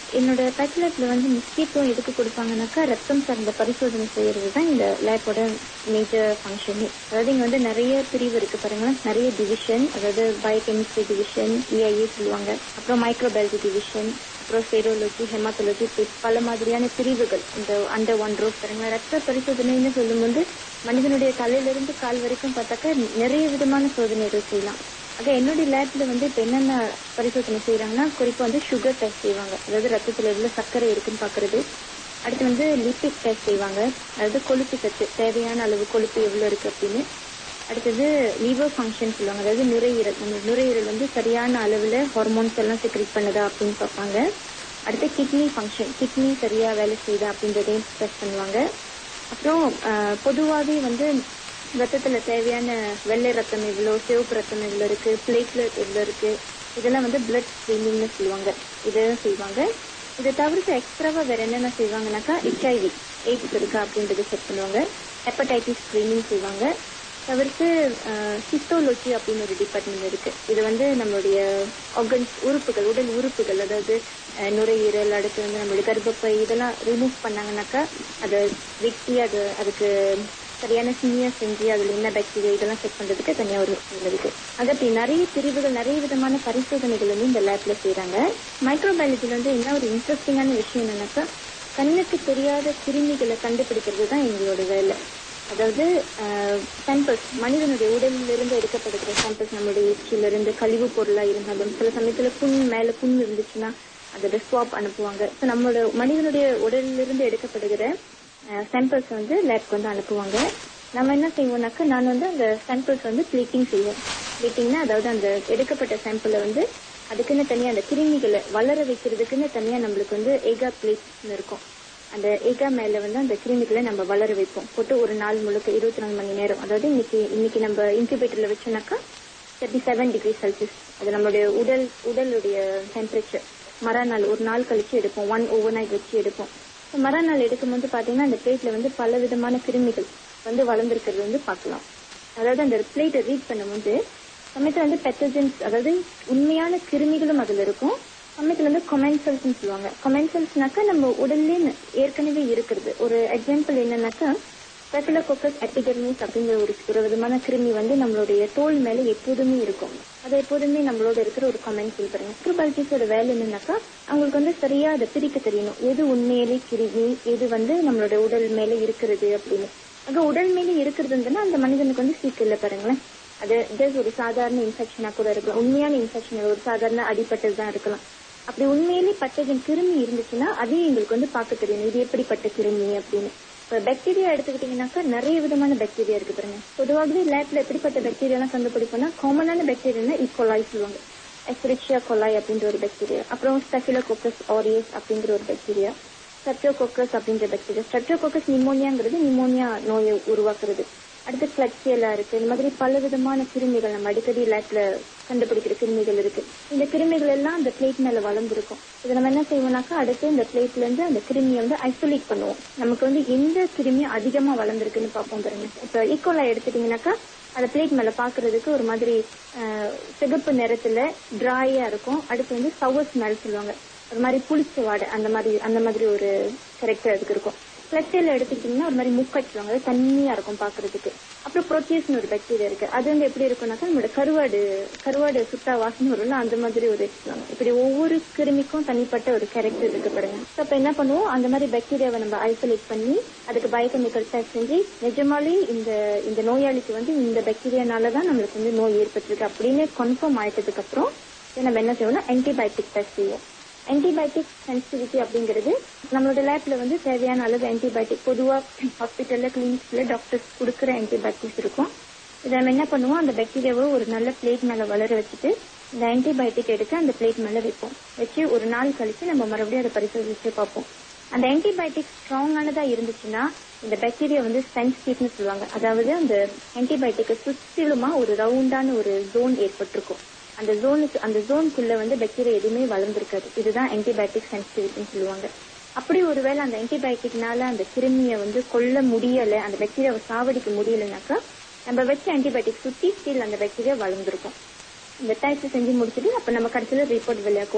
Speaker 5: என்னோட பேச்சுலர்ஸ்ல வந்து முக்கியத்துவம் எதுக்கு கொடுப்பாங்கன்னாக்கா ரத்தம் சார்ந்த பரிசோதனை செய்யறது தான் இந்த லேபோட மேஜர் ஃபங்க்ஷன் அதாவது இங்க வந்து நிறைய பிரிவு இருக்கு பாருங்க நிறைய டிவிஷன் அதாவது பயோகெமிஸ்ட்ரி டிவிஷன் இஐஏ சொல்லுவாங்க அப்புறம் மைக்ரோபயாலஜி டிவிஷன் அப்புறம் செரோலஜி ஹெமாட்டோலஜி பல மாதிரியான பிரிவுகள் இந்த அண்டர் ஒன் ரோஸ் பாருங்க ரத்த பரிசோதனைன்னு சொல்லும்போது மனிதனுடைய தலையிலிருந்து கால் வரைக்கும் பார்த்தாக்கா நிறைய விதமான சோதனைகள் செய்யலாம் ஆக என்னுடைய லேப்ல வந்து இப்ப என்னென்ன பரிசோதனை செய்யறாங்கன்னா குறிப்பா வந்து சுகர் டெஸ்ட் செய்வாங்க அதாவது ரத்தத்துல எவ்வளவு சர்க்கரை இருக்குன்னு பாக்குறது அடுத்து வந்து லிபிக் டெஸ்ட் செய்வாங்க அதாவது கொழுப்பு சத்து தேவையான அளவு கொழுப்பு எவ்வளவு இருக்கு அப்படின்னு அடுத்தது லிவர் ஃபங்க்ஷன் சொல்லுவாங்க அதாவது நுரையீரல் நம்ம நுரையீரல் வந்து சரியான அளவுல ஹார்மோன்ஸ் எல்லாம் செக்ரேட் பண்ணுதா அப்படின்னு பார்ப்பாங்க அடுத்து கிட்னி ஃபங்க்ஷன் கிட்னி சரியா வேலை செய்யுதா அப்படின்றதையும் டெஸ்ட் பண்ணுவாங்க அப்புறம் ஆஹ், பொதுவாவே வந்து ரத்தத்துல தேவையான வெள்ளை ரத்தம் எவ்வளோ சிவப்பு ரத்தம் எவ்வளோ இருக்கு பிளேட்லெட் எவ்வளோ இருக்கு இதெல்லாம் வந்து பிளட் ஸ்கிரீனிங்னு சொல்லுவாங்க இதையும் செய்வாங்க இதை தவிர்த்து எக்ஸ்ட்ராவா வேற என்னென்ன செய்வாங்கன்னாக்கா ஹெச்ஐவி எய்ட்ஸ் இருக்கா அப்படின்றத செக் பண்ணுவாங்க ஹெப்படைட்டிஸ் ஸ்கிரீனிங் செய்வாங்க தவிர்த்து ஹிஸ்டோலஜி அப்படின்னு ஒரு டிபார்ட்மெண்ட் இருக்கு இது வந்து நம்மளுடைய ஆர்கன்ஸ் உறுப்புகள் உடல் உறுப்புகள் அதாவது அஹ், நுரையீரல் அடுத்து வந்து நம்மளுடைய கர்ப்பப்பை இதெல்லாம் ரிமூவ் பண்ணாங்கன்னாக்கா அதை வெட்டி அது அதுக்கு சரியான சினியா செஞ்சு அதுல என்ன பாக்டீரியா இதெல்லாம் செக் பண்றதுக்கு தனியா ஒரு machine இருக்கு ஆக இப்படி நிறைய பிரிவுகள் நிறைய விதமான பரிசோதனைகள் வந்து இந்த லேப்ல செய்யறாங்க மைக்ரோபயாலஜில வந்து என்ன ஒரு இன்ட்ரெஸ்டிங்கான விஷயம் என்னன்னாக்கா கண்ணுக்கு தெரியாத கிருமிகளை கண்டுபிடிக்கிறது தான் எங்களோட வேலை அதாவது சாம்பிள்ஸ் மனிதனுடைய உடலில் இருந்து எடுக்கப்படுகிற சாம்பிள்ஸ் நம்மளுடைய எச்சில இருந்து கழிவு பொருளா இருந்தாலும் சில சமயத்துல புண் மேல புண் இருந்துச்சுன்னா அதோட ஸ்வாப் அனுப்புவாங்க So, நம்மளோட மனிதனுடைய உடலில் இருந்து எடுக்கப்படுகிற சாம்பிள்ஸ் வந்து லேப்க்கு வந்து அனுப்புவாங்க நம்ம என்ன செய்வோம்னாக்கா நான் வந்து அந்த சாம்பிள்ஸ் வந்து பிளேட்டிங் செய்வோம் பிளேட்டிங்னா அதாவது அந்த எடுக்கப்பட்ட சாம்பிளை வந்து அதுக்குன்னு தனியா அந்த கிருமிகளை வளர வைக்கிறதுக்குன்னு தனியா நம்மளுக்கு வந்து ஏகா பிளேட்ஸ்னு இருக்கும் அந்த ஏகா மேல வந்து அந்த கிருமிகளை நம்ம வளர வைப்போம் போட்டு ஒரு நாள் முழுக்க இருபத்தி நாலு மணி நேரம் அதாவது இன்னைக்கு இன்னைக்கு நம்ம இன்குபேட்டர்ல வச்சோம்னாக்கா தேர்ட்டி செவன் டிகிரி செல்சியஸ் அது நம்மளுடைய உடல் உடலுடைய டெம்பரேச்சர் மறுநாள் ஒரு நாள் கழிச்சு எடுப்போம் ஒன் ஓவர் நைட் வச்சு எடுப்போம் So, மறுநாள் எடுக்கும்போது பாத்தீங்கன்னா அந்த பிளேட்ல வந்து பல விதமான கிருமிகள் வந்து வளர்ந்துருக்கிறது வந்து பார்க்கலாம் அதாவது அந்த பிளேட்டை ரீட் பண்ணும்போது சமயத்துல வந்து பெத்தஜென்ஸ் அதாவது உண்மையான கிருமிகளும் அதுல இருக்கும் சமயத்துல வந்து கொமென்சல்ஸ் சொல்லுவாங்க கொமென்சல்ஸ்னாக்கா நம்ம உடல்லே ஏற்கனவே இருக்கிறது ஒரு எக்ஸாம்பிள் என்னன்னாக்கா ஸ்பெஃபிலோகோக்கஸ் எபிடெர்மிஸ் அப்படிங்கிற ஒரு ஒரு விதமான கிருமி வந்து நம்மளுடைய தோல் மேல எப்போதுமே இருக்கும் அது எப்போதுமே நம்மளோட இருக்கிற ஒரு கமெண்ட் பாருங்க மைக்ரோபயாலஜிஸ்டோட வேலை என்னன்னாக்கா அவங்களுக்கு வந்து சரியா அதை பிரிக்க தெரியணும் எது உண்மையிலே கிருமி எது வந்து நம்மளோட உடல் மேல இருக்கிறது அப்படின்னு அங்க உடல் மேல இருக்கிறதுன்னா அந்த மனிதனுக்கு வந்து சீக்கு இல்ல பாருங்களேன் அது ஜஸ்ட் ஒரு சாதாரண இன்ஃபெக்ஷனா கூட இருக்கலாம் உண்மையான இன்ஃபெக்ஷன் ஒரு சாதாரண அடிப்பட்டது தான் இருக்கலாம் அப்படி உண்மையிலே பட்டஜன் கிருமி இருந்துச்சுன்னா அதையும் எங்களுக்கு வந்து பார்க்க தெரியணும் இது எப்படிப்பட்ட கிருமி அப்படின்னு இப்ப பாக்டீரியா எடுத்துக்கிட்டீங்கன்னாக்கா நிறைய விதமான பாக்டீரியா இருக்கு பாருங்க பொதுவாகவே லேப்ல எப்படிப்பட்ட பாக்டீரியா எல்லாம் கண்டுபிடிப்போம்னா காமனான பாக்டீரியா ஈக்கோலாய் சொல்லுவாங்க எஸ்ரிச்சியா கொலாய் அப்படின்ற ஒரு பாக்டீரியா அப்புறம் ஸ்டெஃபிலோகோக்கஸ் ஆரியஸ் அப்படிங்கிற ஒரு பாக்டீரியா ஸ்ட்ரெப்டோகோக்கஸ் அப்படின்ற பாக்டீரியா ஸ்ட்ரெப்டோகோக்கஸ் நிமோனியாங்கிறது நிமோனியா நோயை உருவாக்குறது அடுத்து கிளக்சியலா இருக்கு இந்த மாதிரி பல விதமான கிருமிகள் நம்ம அடிக்கடி லேப்ல கண்டுபிடிக்கிற கிருமிகள் இருக்கு இந்த கிருமிகள் எல்லாம் அந்த பிளேட் மேல வளர்ந்துருக்கும் இதை நம்ம என்ன செய்வோம்னாக்கா அடுத்து இந்த பிளேட்ல இருந்து அந்த கிருமியை வந்து ஐசோலேட் பண்ணுவோம் நமக்கு வந்து எந்த கிருமி அதிகமா வளர்ந்துருக்குன்னு பார்ப்போம் பாருங்க இப்ப ஈக்கோலா எடுத்துட்டீங்கன்னாக்கா அந்த பிளேட் மேல பாக்குறதுக்கு ஒரு மாதிரி அஹ், சிகப்பு நிறத்துல டிராயா இருக்கும் அடுத்து வந்து சவர் ஸ்மெல் சொல்லுவாங்க ஒரு மாதிரி புளிச்ச வாடை அந்த மாதிரி அந்த மாதிரி ஒரு கேரக்டர் அதுக்கு இருக்கும் பிளஸ்டேல எடுத்துக்கிட்டீங்கன்னா ஒரு மாதிரி முக்கட் சொல்லுவாங்க அது தண்ணியா இருக்கும் பாக்குறதுக்கு அப்புறம் புரோட்டியஸ்னு ஒரு பாக்டீரியா இருக்கு அது வந்து எப்படி இருக்கும்னாக்கா நம்மளோட கருவாடு கருவாடு சுத்தா வாசனை வரும்ல அந்த மாதிரி ஒரு சொல்லுவாங்க இப்படி ஒவ்வொரு கிருமிக்கும் தனிப்பட்ட ஒரு கேரக்டர் இருக்கு பாருங்க So, அப்ப என்ன பண்ணுவோம் அந்த மாதிரி பாக்டீரியாவை நம்ம ஐசோலேட் பண்ணி அதுக்கு பயோகெமிக்கல் டெஸ்ட் செஞ்சு நிஜமாலே இந்த இந்த நோயாளிக்கு வந்து இந்த பாக்டீரியானால தான் நம்மளுக்கு வந்து நோய் ஏற்பட்டிருக்கு அப்படின்னு கன்ஃபார்ம் ஆயிட்டதுக்கு அப்புறம் இதை நம்ம என்ன செய்வோம்னா ஆன்டிபயோட்டிக் டெஸ்ட் செய்வோம் ஆன்டிபயோட்டிக் சென்சிட்டிவிட்டி அப்படிங்கிறது நம்மளோட லேப்ல வந்து தேவையான அளவு ஆன்டிபயோட்டிக் பொதுவா ஹாஸ்பிட்டல்ல கிளினிக்ஸ்ல டாக்டர்ஸ் கொடுக்குற ஆன்டிபயோட்டிக்ஸ் இருக்கும் இதை நம்ம என்ன பண்ணுவோம் அந்த பாக்டீரியாவை ஒரு நல்ல பிளேட் மேல வளர வச்சுட்டு இந்த ஆன்டிபயோட்டிக் எடுத்து அந்த பிளேட் மேல வைப்போம் வச்சு ஒரு நாள் கழிச்சு நம்ம மறுபடியும் அதை பரிசோதிச்சு பார்ப்போம் அந்த ஆன்டிபயோட்டிக் ஸ்ட்ராங்கானதா இருந்துச்சுன்னா இந்த பாக்டீரியா வந்து சென்சிட்டிவ்னு சொல்லுவாங்க அதாவது அந்த ஆன்டிபயோட்டிக்கை சுற்றிலுமா ஒரு ரவுண்டான ஒரு ஜோன் ஏற்பட்டிருக்கும் அந்த ஜோனுக்கு அந்த ஜோனுக்குள்ள வந்து பாக்டீரியா எதுவுமே வளர்ந்துருக்காது இதுதான் ஆன்டிபயோட்டிக் சென்சிட்டிவிட்டின்னு சொல்லுவாங்க அப்படி ஒருவேளை அந்த ஆன்டிபயோட்டிக்னால அந்த கிருமியை வந்து கொல்ல முடியல அந்த பாக்டீரியாவை சாவடிக்க முடியலனாக்கா நம்ம வச்ச ஆன்டிபயோட்டிக் சுத்தி ஸ்டில் அந்த பாக்டீரியா வளர்ந்துருக்கும் இந்த டெஸ்ட் செஞ்சு முடிச்சுட்டு அப்ப நம்ம கடைசியில ரிப்போர்ட் வெளியாக்கும்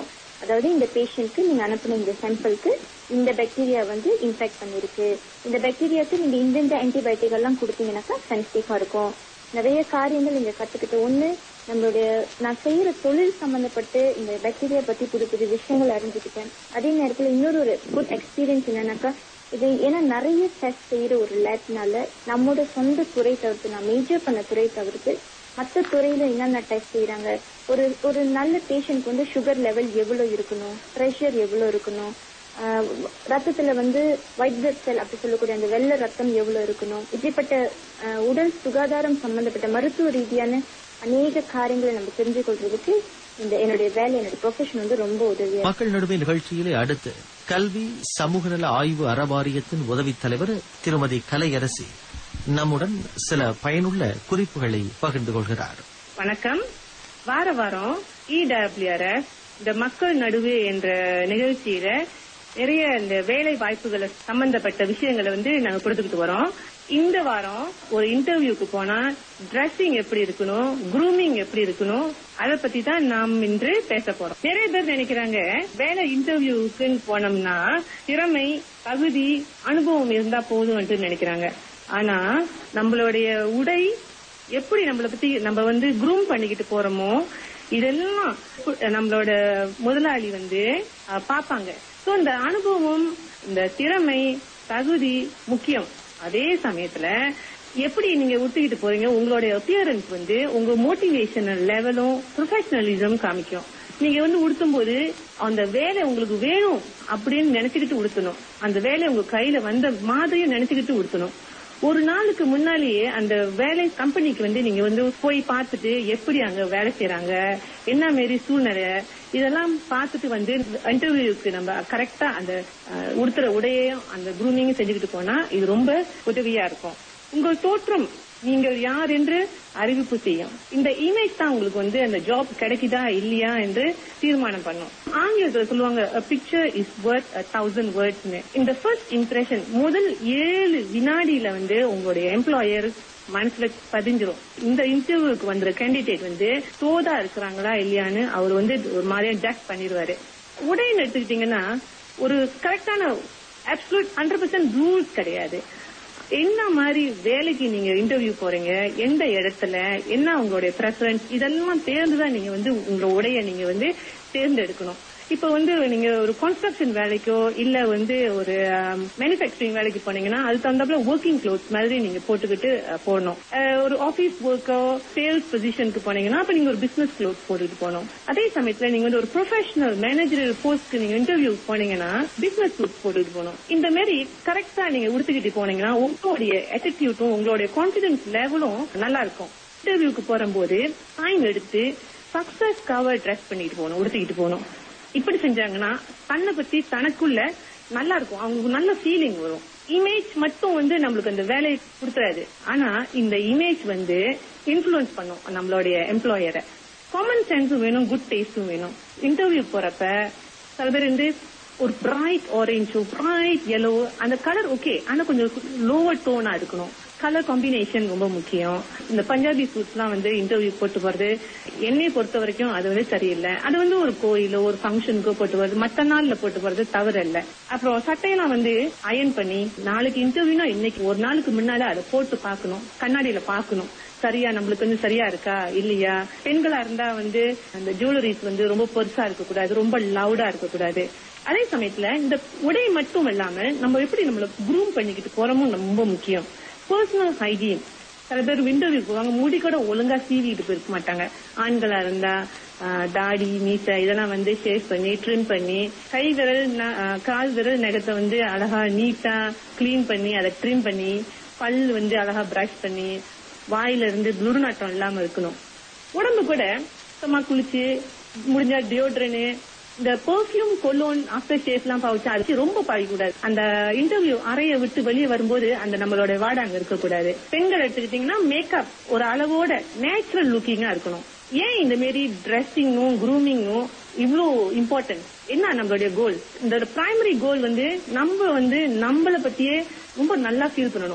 Speaker 5: அதாவது இந்த பேஷண்ட்க்கு நீங்க அனுப்பின இந்த சாம்பிளுக்கு இந்த பாக்டீரியா வந்து இன்ஃபெக்ட் பண்ணிருக்கு இந்த பாக்டீரியாக்கு நீங்க இந்தந்த ஆன்டிபயோட்டிக் எல்லாம் கொடுத்தீங்கன்னாக்கா சென்சிட்டிவா இருக்கும் நிறைய காரியங்கள் இங்க கத்துக்கிட்டு ஒண்ணு நம்மளுடைய நான் செய்யற தொழில் சம்பந்தப்பட்டு இந்த பாக்டீரியா பத்தி புது புது விஷயங்கள் அறிஞ்சுக்கிட்டேன் அதே நேரத்துல இன்னொரு ஒரு குட் எக்ஸ்பீரியன்ஸ் என்னன்னாக்கா இது ஏன்னா நிறைய டெஸ்ட் செய்யற ஒரு லேப்னால நம்மளோட சொந்த துறை தவிர்த்து நான் மேஜர் பண்ண துறை தவிர்த்து மற்ற துறையில என்னென்ன டெஸ்ட் செய்யறாங்க ஒரு ஒரு நல்ல பேஷண்ட்க்கு வந்து சுகர் லெவல் எவ்வளவு இருக்கணும் ப்ரெஷர் எவ்வளவு இருக்கணும் ஆஹ் ரத்தத்துல வந்து ஒயிட் பிளட் செல் அப்படி சொல்லக்கூடிய அந்த வெள்ளை ரத்தம் எவ்வளவு இருக்கணும் இப்படிப்பட்ட ஆஹ் உடல் சுகாதாரம் சம்பந்தப்பட்ட மருத்துவ ரீதியான அநேக காரியங்களை நம்ம தெரிஞ்சு கொள்றதுக்கு இந்த என்னுடைய வேலை என்னுடைய ப்ரொஃபஷன் வந்து ரொம்ப உதவியா
Speaker 3: மக்கள் நடுவே நிகழ்ச்சியிலே அடுத்து கல்வி சமூக நல ஆய்வு அறவாரியத்தின் உதவித் தலைவர் திருமதி கலையரசி நம்முடன் சில பயனுள்ள குறிப்புகளை பகிர்ந்து கொள்கிறார்
Speaker 6: வணக்கம் வார வாரம் இடபிள்யூஆர்எஸ் இந்த மக்கள் நடுவே என்ற நிகழ்ச்சியில நிறைய இந்த வேலை வாய்ப்புகளை சம்பந்தப்பட்ட விஷயங்களை வந்து நாங்க கொடுத்துக்கிட்டு வரோம் இந்த வாரம் ஒரு இன்டர்வியூக்கு போனா ட்ரெஸ்ஸிங் எப்படி இருக்கணும் க்ரூமிங் எப்படி இருக்கணும் அதை பத்தி தான் நாம் இன்று பேச போறோம் நிறைய பேர் நினைக்கிறாங்க வேலை இன்டர்வியூக்குன்னு போனோம்னா திறமை தகுதி அனுபவம் இருந்தா போதும் நினைக்கிறாங்க ஆனா நம்மளுடைய உடை எப்படி நம்மள பத்தி நம்ம வந்து குரூம் பண்ணிக்கிட்டு போறோமோ இதெல்லாம் நம்மளோட முதலாளி வந்து அஹ், பாப்பாங்க சோ இந்த அனுபவம் இந்த திறமை தகுதி முக்கியம் அதே சமயத்துல எப்படி நீங்க ஒத்துக்கிட்டு போறீங்க உங்களுடைய அப்பியரன்ஸ் வந்து உங்க மோட்டிவேஷனல் லெவலும் ப்ரொஃபஷனலிசம் காமிக்கும் நீங்க வந்து உடுத்தும் போது அந்த வேலை உங்களுக்கு வேணும் அப்படின்னு நினைச்சுக்கிட்டு உடுத்தணும் அந்த வேலை உங்க கையில வந்த மாதிரியும் நினைச்சுக்கிட்டு உடுத்தணும் ஒரு நாளுக்கு முன்னாலேயே அந்த வேலை கம்பெனிக்கு வந்து நீங்க வந்து போய் பார்த்துட்டு எப்படி அங்க வேலை செய்யறாங்க என்ன மாரி சூழ்நிலை இதெல்லாம் பார்த்துட்டு வந்து இன்டர்வியூக்கு நம்ம கரெக்டா அந்த அஹ், உடுத்துற உடையையும் அந்த குரூமிங்கும் செஞ்சுக்கிட்டு போனா இது ரொம்ப உதவியா இருக்கும் உங்கள் தோற்றம் நீங்கள் யார் என்று அறிவிப்பு செய்யும் இந்த இமேஜ் தான் உங்களுக்கு வந்து அந்த ஜாப் கிடைக்குதா இல்லையா என்று தீர்மானம் பண்ணும் ஆங்கிலத்தில் சொல்லுவாங்க picture is worth a thousand words இந்த ஃபர்ஸ்ட் இம்ப்ரெஷன் முதல் ஏழு வினாடியில வந்து உங்களுடைய எம்ப்ளாயர் மனசுல பதிஞ்சிரும் இந்த இன்டர்வியூக்கு வந்த கேண்டிடேட் வந்து தோதா இருக்கிறாங்களா இல்லையான்னு அவர் வந்து ஒரு மாதிரியா ஜட்ஜ் பண்ணிடுவாரு உடைன்னு எடுத்துக்கிட்டீங்கன்னா ஒரு கரெக்டான அப்சல்யூட் ஹண்ட்ரட் பர்சன்ட் ரூல்ஸ் கிடையாது என்ன மாதிரி வேலைக்கு நீங்க இன்டர்வியூ போறீங்க எந்த இடத்துல என்ன உங்களுடைய ப்ரெஃபரன்ஸ் இதெல்லாம் தேர்ந்துதான் நீங்க வந்து உங்க உடைய நீங்க வந்து தேர்ந்தெடுக்கணும் இப்ப வந்து நீங்க ஒரு கன்ஸ்ட்ரக்ஷன் வேலைக்கோ இல்ல வந்து ஒரு மேனுபேக்சரிங் வேலைக்கு போனீங்கன்னா அது தகுந்தாப்புல ஒர்க்கிங் க்ளோத்ஸ் மாதிரி நீங்க போட்டுக்கிட்டு அஹ், போகணும் அஹ், ஒரு ஆபீஸ் ஒர்க்கோ சேல்ஸ் பொசிஷனுக்கு போனீங்கன்னா அப்ப நீங்க ஒரு பிசினஸ் க்ளோத் போட்டுட்டு போகணும் அதே சமயத்துல நீங்க வந்து ஒரு ப்ரொஃபஷனல் மேனேஜரல் போஸ்ட்க்கு நீங்க இன்டர்வியூ போனீங்கன்னா பிசினஸ் க்ளோத் போட்டுட்டு போகணும் இந்த மாதிரி கரெக்டா நீங்க உடுத்திக்கிட்டு போனீங்கன்னா உங்களுடைய attitude-ம் உங்களுடைய கான்பிடன்ஸ் லெவலும் நல்லா இருக்கும் இன்டர்வியூக்கு போகும்போது டைம் எடுத்து சக்சஸ் கவர் ட்ரெஸ் பண்ணிட்டு போகணும் உடுத்திக்கிட்டு போகணும் இப்படி செஞ்சாங்கன்னா தன்னை பத்தி தனக்குள்ள நல்லா இருக்கும் அவங்களுக்கு நல்ல ஃபீலிங் வரும் இமேஜ் மட்டும் வந்து நம்மளுக்கு அந்த வேலையை கொடுத்துறாது ஆனா இந்த இமேஜ் வந்து இன்ஃபுளுன்ஸ் பண்ணும் நம்மளுடைய எம்ப்ளாயரை காமன் சென்ஸும் வேணும் குட் டேஸ்டும் வேணும் இன்டர்வியூ போறப்ப சில பேர் வந்து ஒரு பிரைட் ஆரஞ்சோ பிரைட் yellow அந்த கலர் ஓகே ஆனா கொஞ்சம் லோவர் டோனா இருக்கணும் கலர் காம்பினேஷன் ரொம்ப முக்கியம் இந்த பஞ்சாபி சூட்ஸ்லாம் வந்து இன்டர்வியூ போட்டு போறது என்னை பொறுத்த வரைக்கும் அது வந்து சரியில்லை அது வந்து ஒரு கோயிலோ ஒரு ஃபங்க்ஷனுக்கோ போட்டு போறது மத்த நாள்ல போட்டு போறது தவறு இல்ல அப்புறம் சட்டையெல்லாம் வந்து அயன் பண்ணி நாளைக்கு இன்டர்வியூனா இன்னைக்கு ஒரு நாளுக்கு முன்னால அதை போட்டு பார்க்கணும் கண்ணாடியில பார்க்கணும் சரியா நம்மளுக்கு வந்து சரியா இருக்கா இல்லையா பெண்களா இருந்தா வந்து அந்த ஜுவல்லரிஸ் வந்து ரொம்ப பெருசா இருக்க கூடாது ரொம்ப லவுடா இருக்க கூடாது அதே சமயத்துல இந்த உடை மட்டும் இல்லாம நம்ம எப்படி நம்மள குரூம் பண்ணிக்கிட்டு போறோமும் ரொம்ப முக்கியம் பர்சனல் ஹைஜீன் சில பேர் இன்டர்வியூ போவாங்க முடி கூட ஒழுங்கா சீவிட்டு போயிருக்க மாட்டாங்க ஆண்களா இருந்தா ஆஹ், தாடி மீசை இதெல்லாம் வந்து ஷேவ் பண்ணி ட்ரிம் பண்ணி கை விரல் ந- ஆஹ், கால் விரல் நகத்தை வந்து அழகா நீட்டா க்ளீன் பண்ணி அதை ட்ரிம் பண்ணி பல் வந்து அழகா பிரஷ் பண்ணி வாயில இருந்து துர்நாட்டம் இல்லாம இருக்கணும் உடம்பு கூட சுத்தமா குளிச்சு முடிஞ்சா டியோட்ரனு இந்த பெர்ஃபியூம் கொலோன் ஆஃப்டர் ஷேப் எல்லாம் பாவிச்சா அது ரொம்ப பாவிக்கூடாது அந்த இன்டர்வியூ அறைய விட்டு வெளியே வரும்போது அந்த நம்மளோட வாடை அங்க இருக்கக்கூடாது பெண்கள் எடுத்துக்கிட்டீங்கன்னா மேக்கப் ஒரு அளவோட நேச்சுரல் லுக்கிங்கா இருக்கணும் ஏன் இந்த மாரி ட்ரெஸ்ஸிங்கும் குரூமிங்கும் இவ்ளோ இம்பார்ட்டன்ட் என்ன நம்மளுடைய கோல் இந்த பிரைமரி கோல் வந்து நம்ம வந்து நம்மள பத்தியே ரொம்ப நல்லா ஃபீல் பண்ணணும்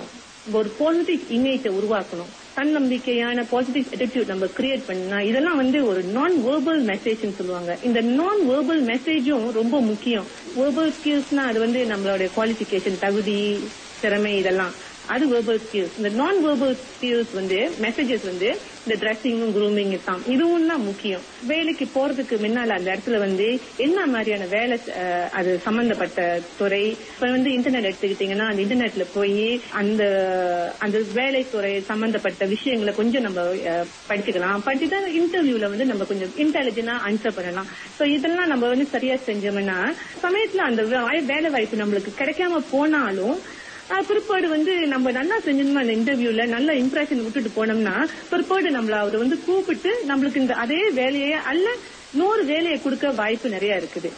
Speaker 6: ஒரு பாசிட்டிவ் இமேஜை உருவாக்கணும் தன்னம்பிக்கையான பாசிட்டிவ் attitude நம்ம கிரியேட் பண்ணா இதெல்லாம் வந்து ஒரு நான் வேர்பல் மெசேஜ்னு சொல்லுவாங்க இந்த நான் வேர்பல் மெசேஜும் ரொம்ப முக்கியம் வேர்பல் ஸ்கில்ஸ்னா அது வந்து நம்மளோட குவாலிஃபிகேஷன் தகுதி திறமை இதெல்லாம் அது வேர்பல் ஸ்கில்ஸ் இந்த நான் வேர்பல் ஸ்கில்ஸ் வந்து மெசேஜஸ் வந்து இந்த ட்ரெஸ்ஸிங்கும் குரூமிங் தான் இதுவும் தான் முக்கியம் வேலைக்கு போறதுக்கு முன்னால அந்த இடத்துல வந்து என்ன மாதிரியான வேலை அஹ், அது சம்பந்தப்பட்ட துறை இப்ப வந்து இன்டர்நெட் எடுத்துக்கிட்டீங்கன்னா அந்த இன்டர்நெட்ல போய் அந்த அந்த வேலைத்துறை சம்பந்தப்பட்ட விஷயங்களை கொஞ்சம் நம்ம அஹ், படிச்சுக்கலாம் படிச்சுட்டு இன்டர்வியூல வந்து நம்ம கொஞ்சம் இன்டெலிஜென்டா ஆன்சர் பண்ணலாம் சோ இதெல்லாம் நம்ம வந்து சரியா செஞ்சோம்னா சமயத்துல அந்த வே- வேலை வாய்ப்பு நம்மளுக்கு கிடைக்காம போனாலும் ஆஹ் பிற்பாடு வந்து நம்ம நல்லா செஞ்சோம்னா அந்த இன்டர்வியூல நல்ல இம்ப்ரெஷன் விட்டுட்டு போனோம்னா பிற்பாடு நம்மள அவர் வந்து கூப்பிட்டு நம்மளுக்கு இந்த அதே வேலையை அல்ல நூறு வேலையை கொடுக்க வாய்ப்பு நிறைய இருக்குது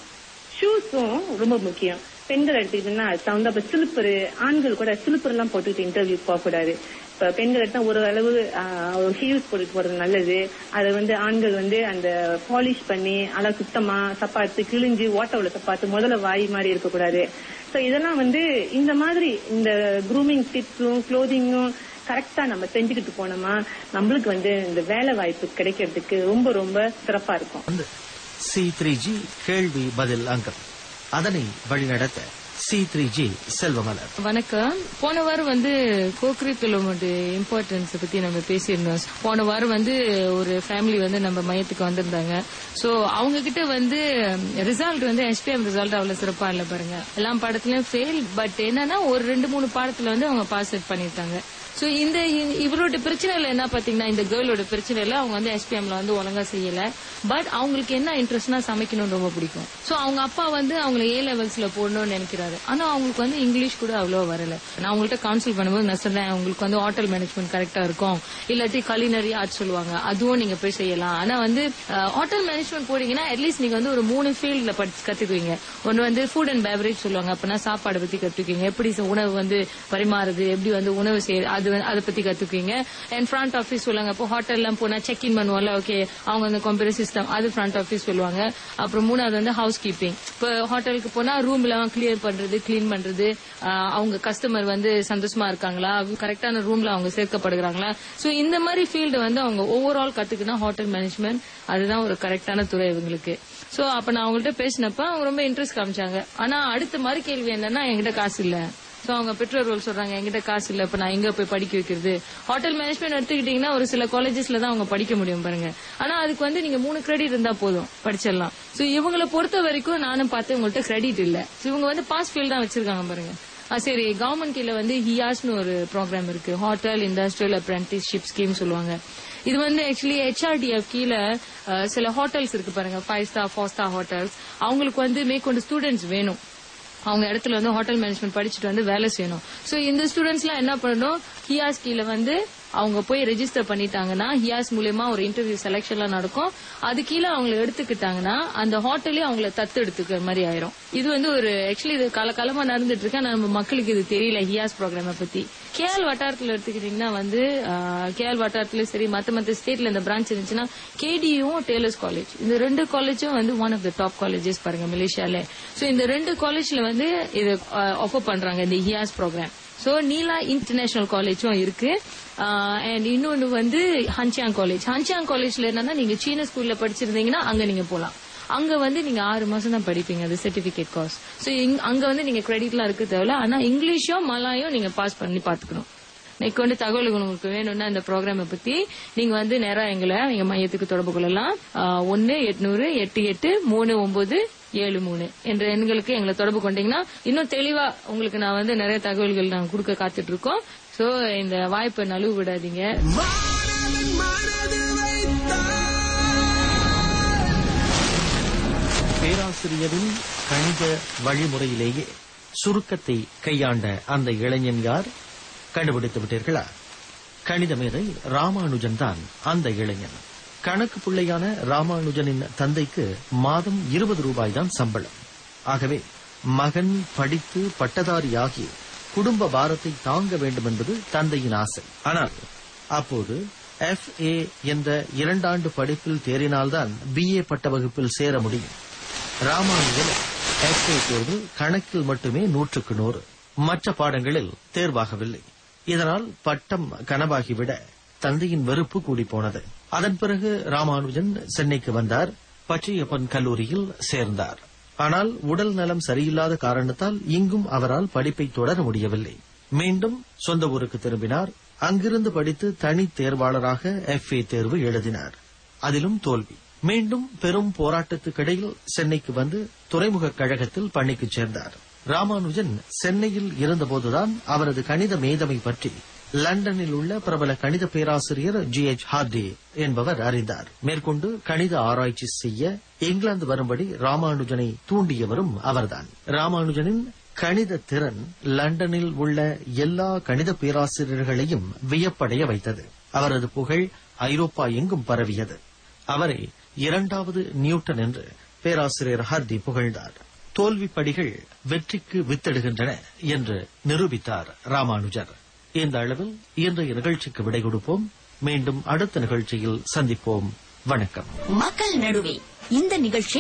Speaker 6: ஷூஸும் ரொம்ப முக்கியம் பெண்கள் எடுத்துக்கிட்டீங்கன்னா அது தகுந்த இப்ப சிலிப்பர் ஆண்கள் கூட சிலிப்பர் எல்லாம் போட்டுக்கிட்டு இன்டர்வியூ போக கூடாது இப்ப பெண்கள் எடுத்தா ஒரு அளவு ஹீல்ஸ் போட்டுட்டு போறது நல்லது அது வந்து ஆண்கள் வந்து அந்த பாலிஷ் பண்ணி அழகா சுத்தமா சப்பாத்து கிழிஞ்சு ஓட்ட உள்ள சப்பாத்து முதல்ல வாய் மாதிரி இருக்கக்கூடாது சோ இதெல்லாம் வந்து இந்த மாதிரி இந்த க்ரூமிங் டிப்ஸும் க்ளோதிங்கும் கரெக்டா நம்ம செஞ்சுக்கிட்டு போனோமா நம்மளுக்கு வந்து இந்த வேலை வாய்ப்பு கிடைக்கிறதுக்கு ரொம்ப ரொம்ப சிறப்பா இருக்கும்
Speaker 3: வந்து சி த்ரீ ஜி கேள்வி பதில் அங்கம் அதனை வழிநடத்த சி த்ரீ ஜி செல்வமலர்
Speaker 7: வணக்கம் போன வாரம் வந்து கோக்ரிக்குலமோட இம்பார்ட்டன்ஸ் பத்தி நம்ம பேசியிருந்தோம் போன வாரம் வந்து ஒரு ஃபேமிலி வந்து நம்ம மையத்துக்கு வந்திருந்தாங்க சோ அவங்க கிட்ட வந்து ரிசல்ட் வந்து எஸ்பிஎம் ரிசல்ட் அவ்வளவு சிறப்பா இல்ல பாருங்க எல்லா பாடத்திலயும் ஃபெயில் பட் என்னன்னா ஒரு ரெண்டு மூணு பாடத்துல வந்து அவங்க பாஸ் அவுட் பண்ணிருக்காங்க சோ இந்த இ- இவரோட பிரச்சனைல என்ன பாத்தீங்கன்னா இந்த கேர்ளோட பிரச்சனைல அவங்க வந்து எஸ்பிஎம்ல வந்து ஒழுங்கா செய்யல பட் அவங்களுக்கு என்ன இன்ட்ரெஸ்ட்னா சமைக்கணும்னு ரொம்ப பிடிக்கும் சோ அவங்க அப்பா வந்து அவங்கள ஏ லெவல்ஸ்ல போடணும்னு நினைக்கிறாரு ஆனா அவங்களுக்கு வந்து இங்கிலீஷ் கூட அவ்வளோ வரல நான் அவங்கள்ட்ட கவுன்சில் பண்ணும்போது நான் சொன்னேன் உங்களுக்கு வந்து ஹோட்டல் மேனேஜ்மெண்ட் கரெக்டா இருக்கும் இல்லாட்டி கலினரி ஆர்ட் சொல்லுவாங்க அதுவும் நீங்க போய் செய்யலாம் ஆனா வந்து ஹோட்டல் மேனேஜ்மெண்ட் போறீங்கன்னா அட்லீஸ்ட் நீங்க வந்து ஒரு மூணு ஃபீல்ட்ல கத்துக்குவீங்க ஒன்னு வந்து ஃபுட் அண்ட் பேவரேஜ் சொல்லுவாங்க அப்பனா சாப்பாடு பத்தி கத்துக்குவீங்க எப்படி ச- உணவு வந்து பரிமாறுது எப்படி வந்து உணவு செய்ய அது வந்து- அதை பத்தி கத்துக்குவீங்க அண்ட் ஃப்ரண்ட் ஆஃபீஸ் சொல்லுவாங்க இப்போ ஹோட்டல்லாம் போனா செக் இன் பண்ணுவோம்ல ஓகே அவங்க அந்த கம்ப்யூட்டர் சிஸ்டம் அது ஃப்ரண்ட் ஆஃபீஸ் சொல்லுவாங்க அப்புறம் மூணாவது வந்து ஹவுஸ் கீப்பிங் இப்போ ஹோட்டலுக்கு போனா ரூம் எல்லாம் கிளியர் பண்றது கிளீன் பண்றது ஆஹ் அவங்க கஸ்டமர் வந்து சந்தோஷமா இருக்காங்களா கரெக்டான ரூம்ல அவங்க சேர்க்கப்படுகிறாங்களா சோ இந்த மாதிரி ஃபீல்டு வந்து அவங்க ஓவரால் கத்துக்கினா ஹோட்டல் மேனேஜ்மெண்ட் அதுதான் ஒரு கரெக்டான துறை இவங்களுக்கு சோ அப்ப நான் அவங்கள்ட்ட பேசினப்ப அவங்க ரொம்ப இன்ட்ரெஸ்ட் காமிச்சாங்க ஆனா அடுத்த மாதிரி கேள்வி என்னன்னா என்கிட்ட காசு இல்ல சோ அவங்க பெற்றோர்கள் சொல்றாங்க என்கிட்ட காசு இல்ல இப்ப நான் எங்க போய் படிக்க வைக்கிறது ஹோட்டல் மேனேஜ்மெண்ட் எடுத்துக்கிட்டீங்கன்னா ஒரு சில காலேஜஸ்ல தான் அவங்க படிக்க முடியும் பாருங்க ஆனா அதுக்கு வந்து நீங்க மூணு கிரெடிட் இருந்தா போதும் படிச்சிடலாம் சோ இவங்கள பொறுத்த வரைக்கும் நானும் பார்த்து உங்கள்ட்ட கிரெடிட் இல்ல So இவங்க வந்து பாஸ் ஃபீல் தான் வச்சிருக்காங்க பாருங்க ஆ, சரி கவர்மெண்ட் கீழ வந்து ஹியாஸ்னு ஒரு ப்ரோக்ராம் இருக்கு ஹோட்டல் இண்டஸ்ட்ரியல் அப்ரெண்டிஸ்ஷிப் ஸ்கீம் சொல்லுவாங்க இது வந்து ஆக்சுவலி ஹெச்ஆர்டிஎஃப் கீழ அஹ், சில ஹோட்டல்ஸ் இருக்கு பாருங்க five star four star hotels அவங்களுக்கு வந்து மேற்கொண்டு ஸ்டூடெண்ட்ஸ் வேணும் அவங்க இடத்துல வந்து ஹோட்டல் மேனேஜ்மெண்ட் படிச்சுட்டு வந்து வேலை செய்யணும் சோ இந்த ஸ்டூடெண்ட்ஸ் எல்லாம் என்ன பண்ணணும் ஹியாஸ் கீழ வந்து அவங்க போய் ரெஜிஸ்டர் பண்ணிட்டாங்கன்னா ஹியாஸ் மூலியமா ஒரு இன்டர்வியூ செலக்ஷன்லாம் நடக்கும் அது கீழே அவங்கள எடுத்துக்கிட்டாங்கன்னா அந்த ஹோட்டலே அவங்கள தத்து எடுத்துக்கிற மாதிரி ஆயிரும் இது வந்து ஒரு ஆக்சுவலி இது காலகாலமா நடந்துட்டு இருக்கு ஆனா நம்ம மக்களுக்கு இது தெரியல ஹியாஸ் ப்ரோக்ராம பத்தி கேஎல் வட்டாரத்துல எடுத்துக்கிட்டீங்கன்னா வந்து கேஎல் வட்டாரத்துலயும் சரி மத்த மத்த ஸ்டேட்ல இந்த பிரான்ச் இருந்துச்சுன்னா கேடியும் டேலர்ஸ் காலேஜ் இந்த ரெண்டு காலேஜும் வந்து one of the top colleges பாருங்க மலேசியால சோ இந்த ரெண்டு காலேஜ்ல வந்து இது ஆஃபர் பண்றாங்க இந்த ஹியாஸ் ப்ரோக்ராம் சோ நீலா இன்டர்நேஷனல் காலேஜும் இருக்கு அண்ட் இன்னொன்னு வந்து ஹன்சியாங் காலேஜ் ஹன்சியாங் காலேஜ்ல என்னன்னா நீங்க சீன ஸ்கூல்ல படிச்சிருந்தீங்கன்னா அங்க நீங்க போலாம் அங்க வந்து நீங்க ஆறு மாசம் தான் படிப்பீங்க அது சர்டிபிகேட் கோர்ஸ் சோ அங்க வந்து நீங்க கிரெடிட்லாம் இருக்கு தேவையில்ல ஆனா இங்கிலீஷும் மலாயும் நீங்க பாஸ் பண்ணி பாத்துக்கணும் இன்னைக்கு வந்து தகவல்கள் உங்களுக்கு வேணும்னா இந்த ப்ரோக்ராமை பத்தி நீங்க வந்து நேரா எங்களை எங்க மையத்துக்கு தொடர்பு கொள்ளலாம் ஆஹ் ஒன்னு எட்நூறு எட்டு எட்டு மூணு ஒன்பது ஏழு மூணு என்ற எண்களுக்கு எங்களை தொடர்பு கொண்டீங்கன்னா இன்னும் தெளிவா உங்களுக்கு நான் வந்து நிறைய தகவல்கள் நாங்க கொடுக்க காத்துட்டு இருக்கோம் சோ இந்த வாய்ப்பை நழுவு விடாதீங்க
Speaker 3: பேராசிரியரின் கணித வழிமுறையிலேயே சுருக்கத்தை கையாண்ட அந்த இளைஞன் யார் கண்டுபிடித்து விட்டீர்களா கணித மேதை ராமானுஜன் தான் அந்த இளைஞன் கணக்கு பிள்ளையான ராமானுஜனின் தந்தைக்கு மாதம் இருபது ரூபாய் தான் சம்பளம் ஆகவே மகன் படித்து பட்டதாரியாகி குடும்ப பாரத்தை தாங்க வேண்டும் என்பது தந்தையின் ஆசை ஆனால் அப்போது எஃப்ஏ என்ற இரண்டாண்டு படிப்பில் தேறினால்தான் பிஏ பட்ட வகுப்பில் சேர முடியும் ராமானுஜன் எஃப்ஏ தேர்வு கணக்கில் மட்டுமே நூற்றுக்கு நூறு மற்ற பாடங்களில் தேர்வாகவில்லை இதனால் பட்டம் கனவாகிவிட தந்தையின் வெறுப்பு கூடி போனது அதன் பிறகு ராமானுஜன் சென்னைக்கு வந்தார் பச்சையப்பன் கல்லூரியில் சேர்ந்தார் ஆனால் உடல் நலம் சரியில்லாத காரணத்தால் இங்கும் அவரால் படிப்பை தொடர முடியவில்லை மீண்டும் சொந்த ஊருக்கு திரும்பினார் அங்கிருந்து படித்து தனித் தேர்வாளராக எஃப்ஏ தேர்வு எழுதினார் அதிலும் தோல்வி மீண்டும் பெரும் போராட்டத்துக்கிடையில் சென்னைக்கு வந்து துறைமுக கழகத்தில் பணிக்கு சேர்ந்தார் ராமானுஜன் சென்னையில் இருந்தபோதுதான் அவரது கணித மேதமை பற்றி லண்டனில் உள்ள பிரபல கணித பேராசிரியர் ஜி எச் ஹார்டி என்பவர் அறிந்தார் மேற்கொண்டு கணித ஆராய்ச்சி செய்ய இங்கிலாந்து வரும்படி ராமானுஜனை தூண்டியவரும் அவர்தான் ராமானுஜனின் கணித திறன் லண்டனில் உள்ள எல்லா கணித பேராசிரியர்களையும் வியப்படைய வைத்தது அவரது புகழ் ஐரோப்பா எங்கும் பரவியது அவரை இரண்டாவது நியூட்டன் என்று பேராசிரியர் ஹார்டி புகழ்ந்தார் தோல்வி படிகள் வெற்றிக்கு வித்திடுகின்றன என்று நிரூபித்தார் ராமானுஜர் இந்த அளவில் இன்றைய நிகழ்ச்சிக்கு விடை கொடுப்போம் மீண்டும் அடுத்த நிகழ்ச்சியில் சந்திப்போம் வணக்கம்
Speaker 1: மக்கள் நடுவே இந்த நிகழ்ச்சி